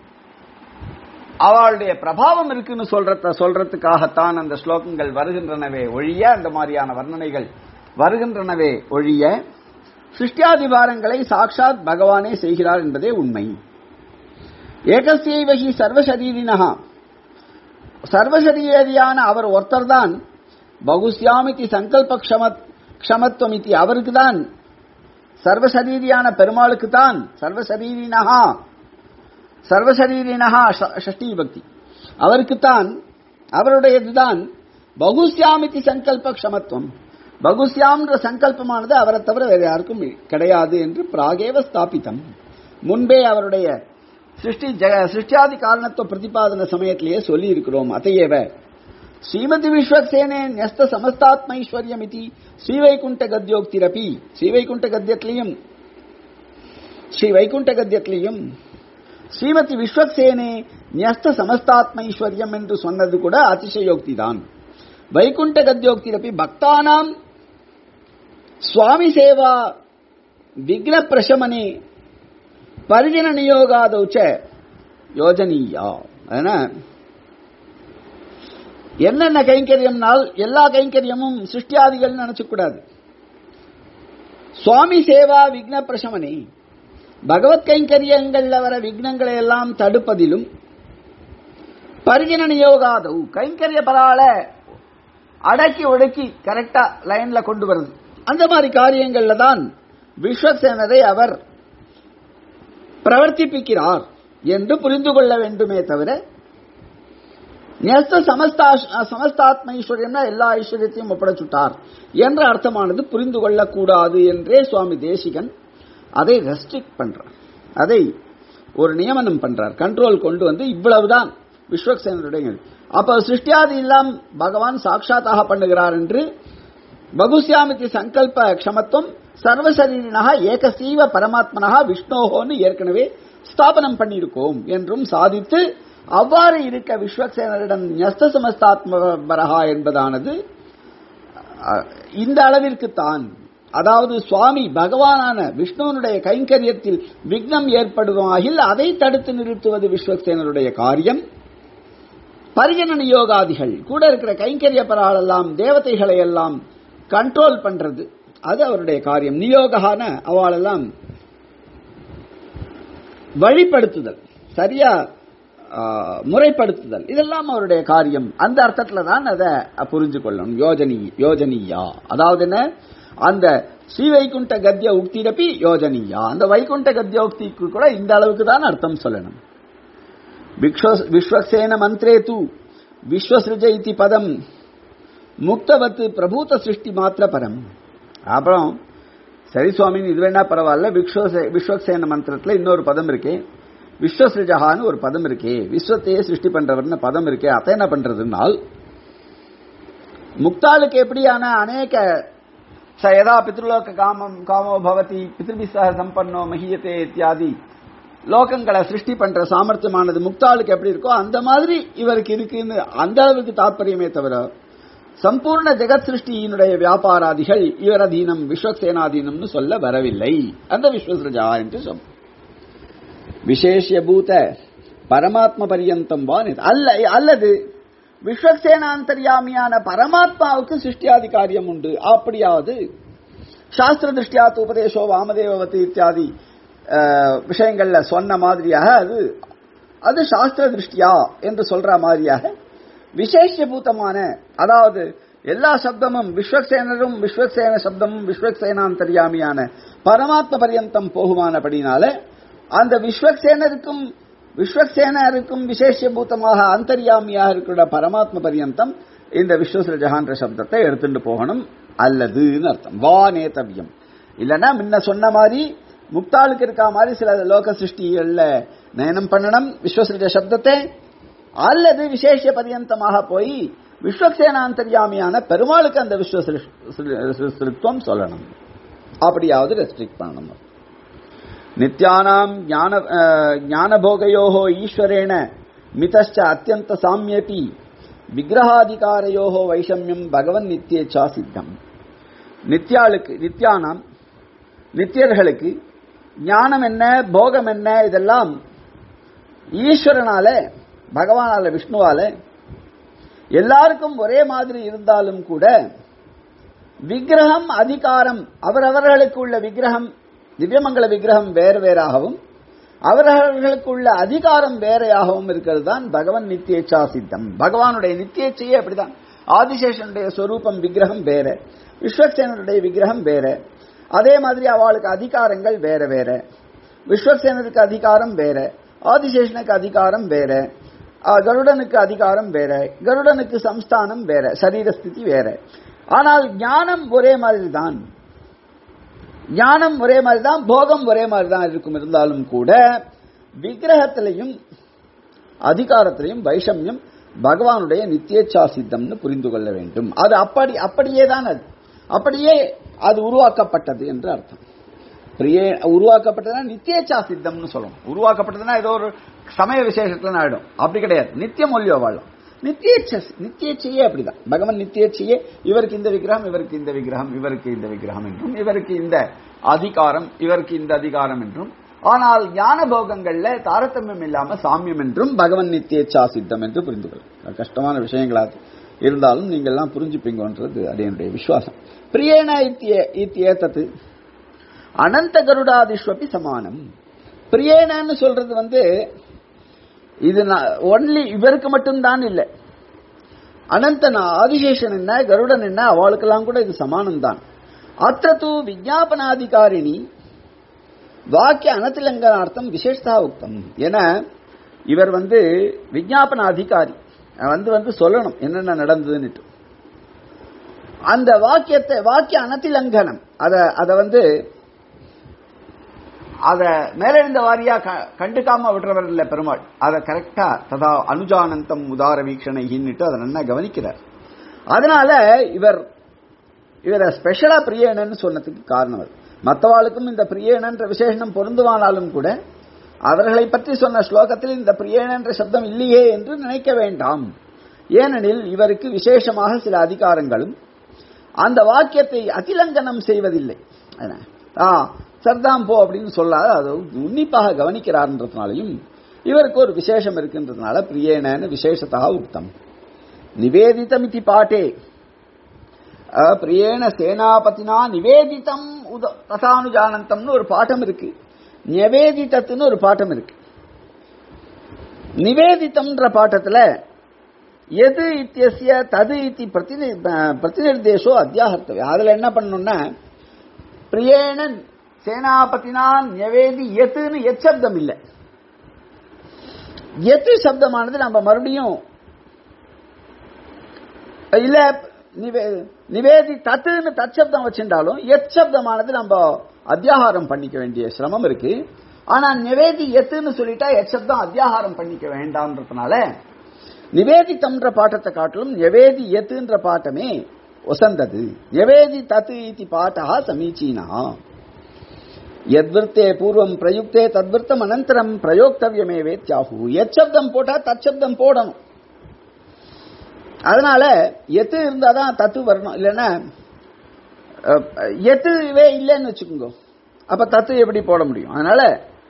அவளுடைய பிரபாவம் இருக்குன்னு சொல்றத சொல்றதுக்காகத்தான் அந்த ஸ்லோகங்கள் வருகின்றனவே ஒழிய அந்த மாதிரியான வர்ணனைகள் வருகின்றனவே ஒழிய சிருஷ்டியாதிபாரங்களை சாட்சாத் பகவானே செய்கிறார் என்பதே உண்மை ஏகசேவகி சர்வசரீரினகா சர்வசரீரியான அவர் ஒருத்தர்தான் பகுஸ்யாமிதி சங்கல்ப க்ஷமத் க்ஷமத்துவமிதி அவருக்கு தான் சர்வசரீரியான பெருமாளுக்கு தான் சர்வசரீரினஹா சர்வசரீரினஹா ஷஷ்டி பக்தி அவருக்குத்தான் அவருடையதுதான் பகுஸ்யாமிதி சங்கல்ப க்ஷமத்துவம் பகுஸ்யாம்ன்ற சங்கல்பமானது அவரை தவிர வேறு யாருக்கும் கிடையாது என்று பிராகேவ ஸ்தாபித்தம் முன்பே அவருடைய சிருஷ்டி சிருஷ்டியாதி காரணத்துவ பிரதிபாதன சமயத்திலேயே சொல்லி இருக்கிறோம் அதையேவ ஸ்ரீமதி விஸ்வக்சேனே நியஸ்த சமஸ்தாத்மைஸ்வர்யம் இது ஸ்ரீவைகுண்ட கத்யோக்திரப்பி ஸ்ரீவைகுண்ட கத்தியத்திலையும் ஸ்ரீ வைகுண்ட கத்தியத்திலையும் ஸ்ரீமதி விஸ்வக்சேனே நியஸ்த சமஸ்தாத்மைஸ்வர்யம் என்று சொன்னது கூட அதிசயோக்தி தான் வைகுண்ட கத்யோக்திரப்பி பக்தானாம் சுவாமி சேவா விக்ன பிரசமனே பரிஜன நியோகாதௌச்ச யோஜனீயா அதனால் என்னென்ன கைங்கரியம்னால் எல்லா கைங்கரியமும் சிருஷ்டியாதிகள் நினைச்சக்கூடாது சுவாமி சேவா விக்ன பிரசமனே பகவத் கைங்கரியங்கள்ல வர விக்னங்களை எல்லாம் தடுப்பதிலும் பரிஜன நியோகாதவு கைங்கரிய பரால அடக்கி ஒடுக்கி கரெக்டா லைன்ல கொண்டு வருது அந்த மாதிரி காரியங்கள்ல தான் விஸ்வசேனரை அவர் பிரவர்த்திப்பிக்கிறார் என்று புரிந்து கொள்ள வேண்டுமே தவிர நேஸ்த சமஸ்தா சமஸ்தாத்ம ஐஸ்வர்யம்னா எல்லா ஐஸ்வர்யத்தையும் ஒப்படைச்சுட்டார் என்ற அர்த்தமானது புரிந்து கொள்ளக்கூடாது என்றே சுவாமி தேசிகன் அதை ரெஸ்ட்ரிக்ட் பண்றார் அதை ஒரு நியமனம் பண்றார் கண்ட்ரோல் கொண்டு வந்து இவ்வளவுதான் விஸ்வக்சேனருடைய அப்ப சிருஷ்டியாதி எல்லாம் பகவான் சாட்சாத்தாக பண்ணுகிறார் என்று பகுஸ்யாமிதி சங்கல்ப க்ஷமத்துவம் சர்வசரீரினக ஏகசீவ பரமாத்மனகா விஷ்ணோகோன்னு ஏற்கனவே ஸ்தாபனம் பண்ணியிருக்கோம் என்றும் சாதித்து அவ்வாறு இருக்க விஸ்வக்சேனரிடம் ஞஸ்த சமஸ்தாத்மபரகா என்பதானது அஹ், இந்த அளவிற்கு தான் அதாவது சுவாமி பகவானான விஷ்ணுவனுடைய கைங்கரியத்தில் விக்னம் ஏற்படுமாகில் அதை தடுத்து நிறுத்துவது விஸ்வக்சேனருடைய காரியம் பரிஜன நியோகாதிகள் கூட இருக்கிற கைங்கரிய பராளெல்லாம் தேவதைகளை எல்லாம் கண்ட்ரோல் பண்றது அது அவருடைய காரியம் நியோகான அவளெல்லாம் வழிப்படுத்துதல் சரியா ஆ, முறைப்படுத்துதல் இதெல்லாம் அவருடைய காரியம் அந்த அர்த்தத்துல தான் அதை புரிஞ்சு கொள்ளணும் யோஜனி யோஜனியா அதாவது என்ன அந்த ஸ்ரீவைகுண்ட கத்திய உக்திரப்பி யோஜனியா அந்த வைகுண்ட கத்திய உக்திக்கு கூட இந்த அளவுக்கு தான் அர்த்தம் சொல்லணும் விஸ்வ- விஸ்வக்சேன மந்திரே தூ விஸ்வசிருஜ இதி பதம் முக்தவத்து பிரபூத சிருஷ்டி மாத்திர பரம் அப்புறம் சரி சுவாமி இது வேணா பரவாயில்ல விஸ்வசே- விஸ்வக்சேன மந்திரத்துல இன்னொரு பதம் இருக்கே விஸ்வசிருஜகான்னு ஒரு பதம் இருக்கே விஸ்வத்தையே சிருஷ்டி பண்றவர்னு பதம் இருக்கே அதை என்ன பண்றதுனால் முக்தாளுக்கு எப்படியான அநேக ச யதா பித்ருலோக காமம் காமோ பவதி பித்ருபிசக சம்பன்னோ மகியத்தே இத்தியாதி லோகங்களை சிருஷ்டி பண்ற சாமர்த்தியமானது முக்தாளுக்கு எப்படி இருக்கோ அந்த மாதிரி இவருக்கு இருக்குன்னு அந்த அளவுக்கு தாற்பயமே தவிர சம்பூர்ண ஜெகத் சிருஷ்டியினுடைய வியாபாராதிகள் இவர் அதீனம் விஸ்வசேனாதீனம்னு சொல்ல வரவில்லை அந்த விஸ்வசிரஜா என்று சொல் விசேஷபூத பரமாத்ம பரியந்தம் வான் இது. அல்ல அல்லது விஸ்வசேனாந்தர்யாமியான பரமாத்மாவுக்கு சிருஷ்டியாதி காரியம் உண்டு அப்படியாவது சாஸ்திர திருஷ்டியாத்து உபதேசோ வாமதேவவதி இத்தியாதி அஹ், விஷயங்கள்ல சொன்ன மாதிரியாக அது அது சாஸ்திர திருஷ்டியா என்று சொல்ற மாதிரியாக விசேஷபூதமான அதாவது எல்லா சப்தமும் விஸ்வக்சேனரும் விஸ்வக்சேன சப்தமும் விஸ்வக்சேனாந்தர்யாமியான பரமாத்ம பரியந்தம் போகுமானபடினால அந்த விஸ்வக்சேனருக்கும் விஸ்வக்சேனருக்கும் விசேஷபூதமாக அந்தர்யாமியாக இருக்கிற பரமாத்ம பரியந்தம் இந்த விஸ்வசிரஜகான்ற சப்தத்தை எடுத்துட்டு போகணும் அல்லதுன்னு அர்த்தம் வா நேதவியம் இல்லைன்னா முன்ன சொன்ன மாதிரி முக்தாளுக்கு இருக்கா மாதிரி சில லோக சிருஷ்டிகள்ல நயனம் பண்ணணும் விஸ்வசிருஜ சப்தத்தை அல்லது விசேஷ பரியந்தமாக போய் விஸ்வக்சேனாந்தர்யாமியான பெருமாளுக்கு அந்த விஸ்வசிருத்துவம் சொல்லணும் அப்படியாவது ரெஸ்ட்ரிக்ட் பண்ணணும் நித்யானாம் ஞான அஹ், ஞானபோகயோகோ ஈஸ்வரேண மிதச்ச அத்தியந்த சாமியபி விக்கிரகாதிகாரயோகோ வைஷமியம் பகவன் நித்தியேச்சா சித்தம் நித்யாளுக்கு நித்யானாம் நித்தியர்களுக்கு ஞானம் என்ன போகம் என்ன இதெல்லாம் ஈஸ்வரனால பகவானால விஷ்ணுவால எல்லாருக்கும் ஒரே மாதிரி இருந்தாலும் கூட விக்கிரகம் அதிகாரம் அவரவர்களுக்கு உள்ள விக்கிரகம் திவ்யமங்கல விக்கிரகம் வேறு வேறாகவும் அவரவர்களுக்கு உள்ள அதிகாரம் வேறையாகவும் இருக்கிறது தான் பகவன் நித்தியேச்சா சித்தம் பகவானுடைய நித்தியேச்சையே அப்படிதான் ஆதிசேஷனுடைய ஸ்வரூபம் விக்கிரகம் வேற விஸ்வக்சேனருடைய விக்கிரகம் வேற அதே மாதிரி அவளுக்கு அதிகாரங்கள் வேற வேற விஸ்வக்சேனருக்கு அதிகாரம் வேற ஆதிசேஷனுக்கு அதிகாரம் வேற ஆ, கருடனுக்கு அதிகாரம் வேற கருடனுக்கு சம்ஸ்தானம் வேற சரீரஸ்திதி வேற ஆனால் ஞானம் ஒரே மாதிரி தான் ஞானம் ஒரே மாதிரி தான் போகம் ஒரே மாதிரி தான் இருக்கும் இருந்தாலும் கூட விக்கிரகத்திலையும் அதிகாரத்திலையும் வைஷமியம் பகவானுடைய நித்தியேச்சா சித்தம்னு புரிந்து கொள்ள வேண்டும் அது அப்படி அப்படியே தான் அது அப்படியே அது உருவாக்கப்பட்டது என்று அர்த்தம் பிரியே உருவாக்கப்பட்டதுன்னா நித்தியேச்சா சித்தம்னு சொல்லணும் உருவாக்கப்பட்டதுன்னா ஏதோ ஒரு சமய விசேஷத்துல ஆயிடும் அப்படி கிடையாது நித்தியம் ஒல்லியோ வாழும் நித்தியேச்ச நித்தியேச்சையே அப்படிதான் பகவான் நித்தியேச்சையே இவருக்கு இந்த விக்கிரகம் இவருக்கு இந்த விக்கிரகம் இவருக்கு இந்த விக்கிரகம் என்றும் இவருக்கு இந்த அதிகாரம் இவருக்கு இந்த அதிகாரம் என்றும் ஆனால் ஞான போகங்கள்ல தாரதமியம் இல்லாம சாமியம் என்றும் பகவன் நித்தியேச்சா சித்தம் என்று புரிந்து கொள்ளும் கஷ்டமான விஷயங்களா இருந்தாலும் நீங்க எல்லாம் புரிஞ்சுப்பீங்கன்றது அது என்னுடைய விசுவாசம் பிரியேன இத்திய இத்தியேத்தது அனந்த கருடாதிஷ்வபி சமானம் பிரியேனன்னு சொல்றது வந்து இது ஒன்லி இவருக்கு மட்டும்தான் இல்லை அனந்தன் ஆதிசேஷன் என்ன கருடன் என்ன அவளுக்கெல்லாம் கூட இது சமானம் தான் அத்த தூ விஜாபனாதிகாரிணி வாக்கிய அனத்திலங்கனார்த்தம் விசேஷதா உக்தம் என இவர் வந்து விஜாபன அதிகாரி வந்து வந்து சொல்லணும் என்னென்ன நடந்ததுன்னுட்டு அந்த வாக்கியத்தை வாக்கிய அனத்திலங்கனம் அத அத வந்து அத மேலெழுந்த வாரியா கண்டுக்காம விடுறவர் இல்ல பெருமாள் அத கரெக்டா ததா அனுஜானந்தம் உதார வீக்ஷணைன்னுட்டு அதை நல்லா கவனிக்கிறார் அதனால இவர் இவரை ஸ்பெஷலா பிரியேனன்னு சொன்னதுக்கு காரணம் அது மற்றவாளுக்கும் இந்த பிரியேனன்ற விசேஷனம் பொருந்துவானாலும் கூட அவர்களை பற்றி சொன்ன ஸ்லோகத்தில் இந்த பிரியேனன்ற சப்தம் இல்லையே என்று நினைக்க வேண்டாம் ஏனெனில் இவருக்கு விசேஷமாக சில அதிகாரங்களும் அந்த வாக்கியத்தை அதிலங்கனம் செய்வதில்லை சர்தாம் போ அப்படின்னு சொல்லாத அது உன்னிப்பாக கவனிக்கிறார்ன்றதுனாலையும் இவருக்கு ஒரு விசேஷம் இருக்கின்றதுனால பிரியேனன்னு விசேஷத்தா உக்தம் நிவேதிதம் இத்தி பாட்டே பிரியேன சேனாபதினா நிவேதிதம் தசானுஜானந்தம்னு ஒரு பாட்டம் இருக்கு நிவேதிதத்துன்னு ஒரு பாட்டம் இருக்கு நிவேதித்தம்ன்ற பாட்டத்துல எது இத்தியசிய தது இத்தி பிரதிநி பிரதிநிர்தேசோ அத்தியாகர்த்தவை அதுல என்ன பண்ணணும்னா பிரியேனன் சேனாபதினா நிவேதி எத்துன்னு எத் சப்தம் இல்லை எத்து சப்தமானது நம்ம மறுபடியும் இல்ல நிவேதி தத்துன்னு தற்சப்தம் வச்சிருந்தாலும் எத் சப்தமானது நம்ம அத்தியாகாரம் பண்ணிக்க வேண்டிய சிரமம் இருக்கு ஆனா நிவேதி எத்துன்னு சொல்லிட்டா எத் சப்தம் அத்தியாகாரம் பண்ணிக்க வேண்டாம்ன்றதுனால நிவேதித்தம்ன்ற பாட்டத்தை காட்டிலும் நிவேதி எத்துன்ற பாட்டமே ஒசந்தது நிவேதி தத்து இத்தி பாட்டா சமீச்சீனா எத்விருத்தே பூர்வம் பிரயுக்தே தத்விருத்தம் அனந்தரம் பிரயோக்தவியமே வேத்யாகு எச்சப்தம் போட்டா தச்சப்தம் போடணும் அதனால எத்து இருந்தாதான் தத்து வரணும் இல்லைன்னா எத்துவே இல்லைன்னு வச்சுக்கோங்க அப்ப தத்து எப்படி போட முடியும் அதனால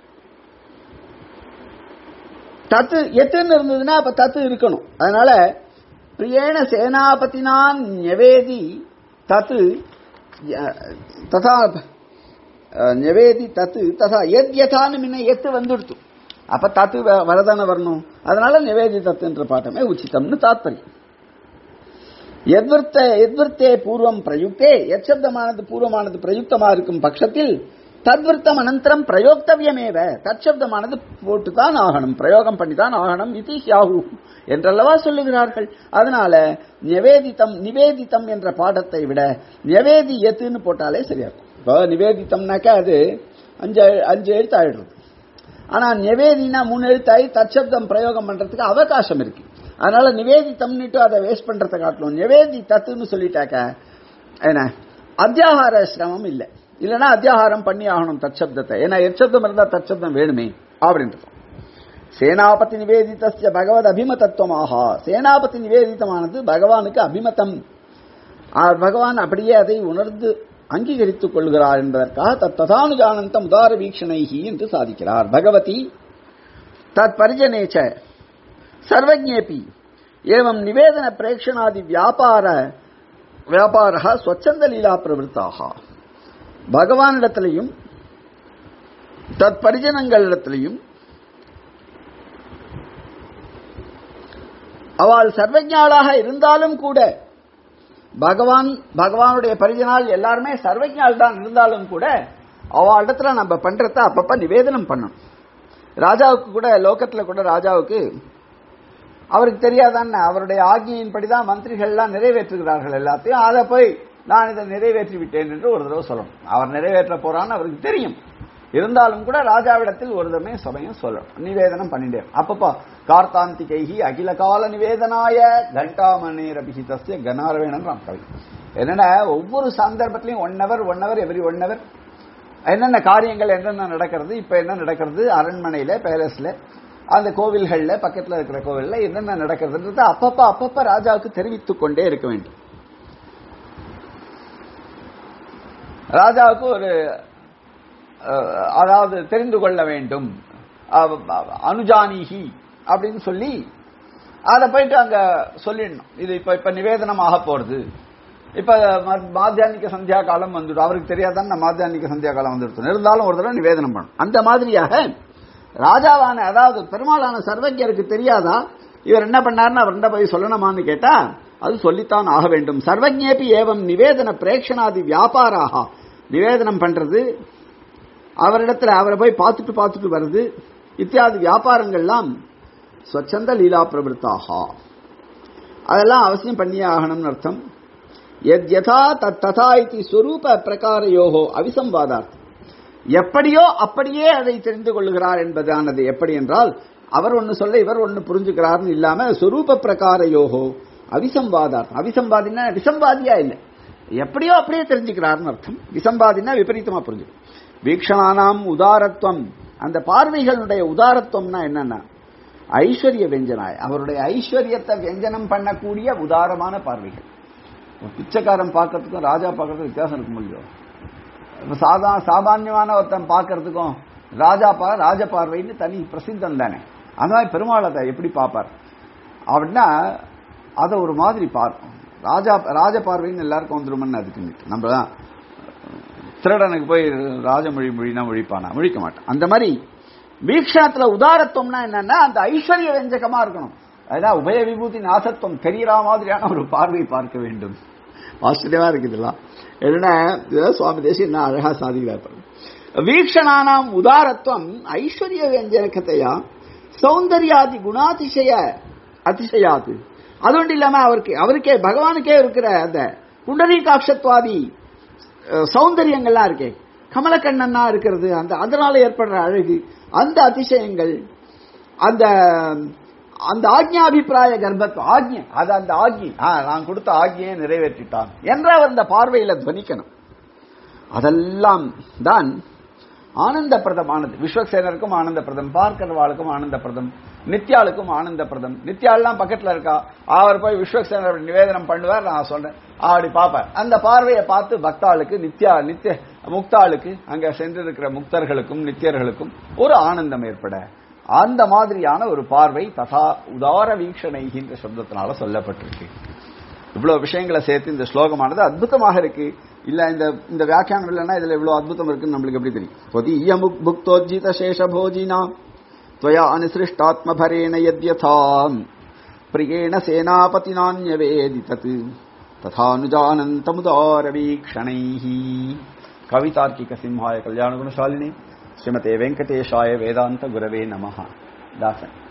தத்து எத்துன்னு இருந்ததுன்னா அப்ப தத்து இருக்கணும் அதனால பிரியேன சேனாபதினான் நிவேதி தத்து ததா நிவேதி தத்து ததா எத் யதான்னு முன்ன எத்து வந்துடுத்து அப்ப தத்து வரதானே வரணும் அதனால நிவேதி தத்துன்ற பாட்டமே உச்சிதம்னு தாத்பரியம் எத்வர்த்த எத்வர்த்தே பூர்வம் பிரயுக்தே எச்சப்தமானது பூர்வமானது பிரயுக்தமா இருக்கும் பட்சத்தில் தத்வர்த்தம் அனந்தரம் பிரயோக்தவியமேவ தற்சப்தமானது போட்டுதான் ஆகணும் பிரயோகம் பண்ணிதான் ஆகணும் இது யாகு என்றல்லவா சொல்லுகிறார்கள் அதனால நிவேதித்தம் நிவேதித்தம் என்ற பாடத்தை விட நிவேதி எத்துன்னு போட்டாலே சரியா இருக்கும் இப்போ நிவேதித்தம்னாக்கா அது அஞ்சு அஞ்சு எழுத்து ஆயிடுறது ஆனா நிவேதினா மூணு எழுத்தாயி தற்சப்தம் பிரயோகம் பண்றதுக்கு அவகாசம் இருக்கு அதனால நிவேதித்தம்னுட்டு அதை வேஸ்ட் பண்றதை காட்டணும் நிவேதி தத்துன்னு சொல்லிட்டாக்க என்ன அத்தியாகார சிரமம் இல்லை இல்லைன்னா அத்தியாகாரம் பண்ணி ஆகணும் தற்சப்தத்தை ஏன்னா எச்சப்தம் இருந்தா தற்சப்தம் வேணுமே அப்படின்றது சேனாபதி நிவேதித்த பகவத் அபிமதத்துவமாக சேனாபதி நிவேதித்தமானது பகவானுக்கு அபிமதம் பகவான் அப்படியே அதை உணர்ந்து அங்கீகரித்துக் கொள்கிறார் என்பதற்காக தத்ததானுஜானந்தம் உதார வீக்ஷணைகி என்று சாதிக்கிறார் பகவதி தத் பரிஜனேச்ச சர்வஜேபி ஏவம் நிவேதன பிரேக்ஷணாதி வியாபார வியாபார ஸ்வச்சந்த லீலா பிரவருத்தாக பகவானிடத்திலையும் தத் பரிஜனங்களிடத்திலையும் அவள் சர்வஜாளாக இருந்தாலும் கூட பகவான் பகவானுடைய பரிஜனால் எல்லாருமே சர்வஜால் தான் இருந்தாலும் கூட அவள் இடத்துல நம்ம பண்றத அப்பப்ப நிவேதனம் பண்ணணும் ராஜாவுக்கு கூட லோகத்துல கூட ராஜாவுக்கு அவருக்கு தெரியாதான் அவருடைய ஆகியின்படிதான் மந்திரிகள்லாம் நிறைவேற்றுகிறார்கள் எல்லாத்தையும் அதை போய் நான் இதை நிறைவேற்றி விட்டேன் என்று ஒரு தடவை சொல்லணும் அவர் நிறைவேற்ற போறான்னு அவருக்கு தெரியும் இருந்தாலும் கூட ராஜாவிடத்தில் ஒரு தடவை சமயம் சொல்லணும் நிவேதனம் பண்ணிட்டேன் அப்பப்போ கார்த்தாந்திகைகி அகில கால நிவேதனாய கண்டாமணேர் அபிஹிதஸ்ய கனாரவேணன் கவி என்னன்னா ஒவ்வொரு சந்தர்ப்பத்திலையும் one hour one hour every one hour என்னென்ன காரியங்கள் என்னென்ன நடக்கிறது இப்ப என்ன நடக்கிறது அரண்மனையில பேலஸ்ல அந்த கோவில்கள்ல பக்கத்துல இருக்கிற கோவில்ல என்னென்ன நடக்கிறதுன்றது அப்பப்ப அப்பப்ப ராஜாவுக்கு தெரிவித்துக் கொண்டே இருக்க வேண்டும் ராஜாவுக்கு ஒரு அதாவது தெரிந்து கொள்ள வேண்டும் அனுஜானிகி அப்படின்னு சொல்லி அதை போயிட்டு அங்க சொல்லிடணும் இது இப்ப இப்ப நிவேதனமாக போறது இப்ப மாத்தியானிக்க சந்தியா காலம் வந்துடும் அவருக்கு தெரியாதான் மாத்தியானிக்க சந்தியா காலம் வந்துடுத்து இருந்தாலும் ஒரு தடவை நிவேதனம் பண்ணும் அந்த மாதிரியாக ராஜாவான அதாவது பெருமாளான சர்வஜருக்கு தெரியாதா இவர் என்ன பண்ணாருன்னு அவர்கிட்ட போய் சொல்லணுமான்னு கேட்டா அது சொல்லித்தான் ஆக வேண்டும் சர்வஜேபி ஏவம் நிவேதன பிரேக்ஷனாதி வியாபாராக நிவேதனம் பண்றது அவரிடத்துல அவரை போய் பார்த்துட்டு பார்த்துட்டு வருது இத்தியாதி வியாபாரங்கள்லாம் ஸ்வச்சந்த லீலா பிரவருத்தாக அதெல்லாம் அவசியம் பண்ணியே ஆகணும்னு அர்த்தம் எத் யதா தத் ததா இதி ஸ்வரூப பிரகாரயோகோ அவிசம்வாதார்த்தம் எப்படியோ அப்படியே அதை தெரிந்து கொள்ளுகிறார் என்பதானது எப்படி என்றால் அவர் ஒன்னு சொல்ல இவர் ஒன்னு புரிஞ்சுக்கிறார்னு இல்லாம ஸ்வரூப பிரகாரயோகோ அவிசம்வாதார்த்தம் அவிசம்பாதினா விசம்பாதியா இல்லை எப்படியோ அப்படியே தெரிஞ்சுக்கிறார்னு அர்த்தம் விசம்பாதினா விபரீதமா புரிஞ்சு வீக்ஷணானாம் உதாரத்துவம் அந்த பார்வைகளுடைய உதாரத்துவம்னா என்னன்னா ஐஸ்வர்ய வெஞ்சனாய் அவருடைய ஐஸ்வர்யத்தை வெஞ்சனம் பண்ணக்கூடிய உதாரமான பார்வைகள் ஒரு பிச்சைக்காரன் பார்க்கறதுக்கும் ராஜா பார்க்கறதுக்கும் வித்தியாசம் இருக்க முடியும் இப்ப சாதா சாமான்யமான ஒருத்தன் பார்க்கறதுக்கும் ராஜா பா ராஜ பார்வைன்னு தனி பிரசித்தம் தானே அந்த மாதிரி பெருமாள் அதை எப்படி பார்ப்பார் அப்படின்னா அதை ஒரு மாதிரி பார்க்கும் ராஜா ராஜ பார்வைன்னு எல்லாருக்கும் வந்துருமன்னு அதுக்கு நம்ம தான் திருடனுக்கு போய் ராஜமொழி மொழினா மொழிப்பானா மொழிக்க மாட்டான் அந்த மாதிரி வீக்ஷணத்துல உதாரத்துவம்னா என்னன்னா அந்த ஐஸ்வர்ய வெஞ்சகமா இருக்கணும் அதான் உபய விபூதி நாசத்துவம் தெரியற மாதிரியான ஒரு பார்வை பார்க்க வேண்டும் ஆச்சரியமா இருக்கு இதெல்லாம் என்னன்னா இதெல்லாம் சுவாமி தேசியம் என்ன அழகா சாதிக்கிறார் பாருங்க. வீக்ஷணானாம் உதாரத்துவம் ஐஸ்வர்ய வெஞ்சகத்தையா சௌந்தர்யாதி குணாதிசய அதிசயாது அது ஒன்றும் இல்லாம அவருக்கு அவருக்கே பகவானுக்கே இருக்கிற அந்த குண்டரீகாட்சத்வாதி அஹ், சௌந்தரியங்கள்லாம் இருக்கே கமலக்கண்ணனா இருக்கிறது அந்த அதனால ஏற்படுற அழகு அந்த அதிசயங்கள் அந்த அந்த ஆக்ஞாபிப்பிராய கர்ப்பத்துவம் ஆக்ஞை அது அந்த ஆக்ஞை ஆ, நான் கொடுத்த ஆக்ஞையை நிறைவேற்றிட்டான் என்ற அவர் அந்த பார்வையில துவனிக்கணும் அதெல்லாம் தான் ஆனந்தப்பிரதமானது விஸ்வசேனருக்கும் ஆனந்தப்பிரதம் பார்க்கிறவாளுக்கும் ஆனந்தப்பிரதம் நித்யாளுக்கும் ஆனந்தப்பிரதம் நித்யாள்லாம் பக்கத்துல இருக்கா அவர் போய் விஸ்வசேனர் நிவேதனம் பண்ணுவார் நான் சொல்றேன் அப்படி பார்ப்பார் அந்த பார்வையை பார்த்து பக்தாளுக்கு நித்யா நித்திய முக்தாளுக்கு அங்க சென்றிருக்கிற முக்தர்களுக்கும் நித்தியர்களுக்கும் ஒரு ஆனந்தம் ஏற்பட அந்த மாதிரியான ஒரு பார்வை ததா உதார வீக்ஷணைகின்ற சப்தத்தினால சொல்லப்பட்டிருக்கு இவ்வளவு விஷயங்களை சேர்த்து இந்த ஸ்லோகமானது அற்புதமாக இருக்கு இல்ல இந்த இந்த வியாக்கியானம் இல்லைன்னா இதுல இவ்வளவு அற்புதம் இருக்குன்னு நம்மளுக்கு எப்படி தெரியும் त्वदीय मुक्तोज्जित शेषभोजिना त्वया अनुसृष्टात्मभरेण यद्यथा प्रियेण सेनापतिनान्यवेदितत् तथानुजानन्तमुदारवीक्षणैः कवितार्किकसिंहाय कल्याणगुणशालिनी श्रीमते वेङ्कटेशाय वेदान्तगुरवे नमः दासन्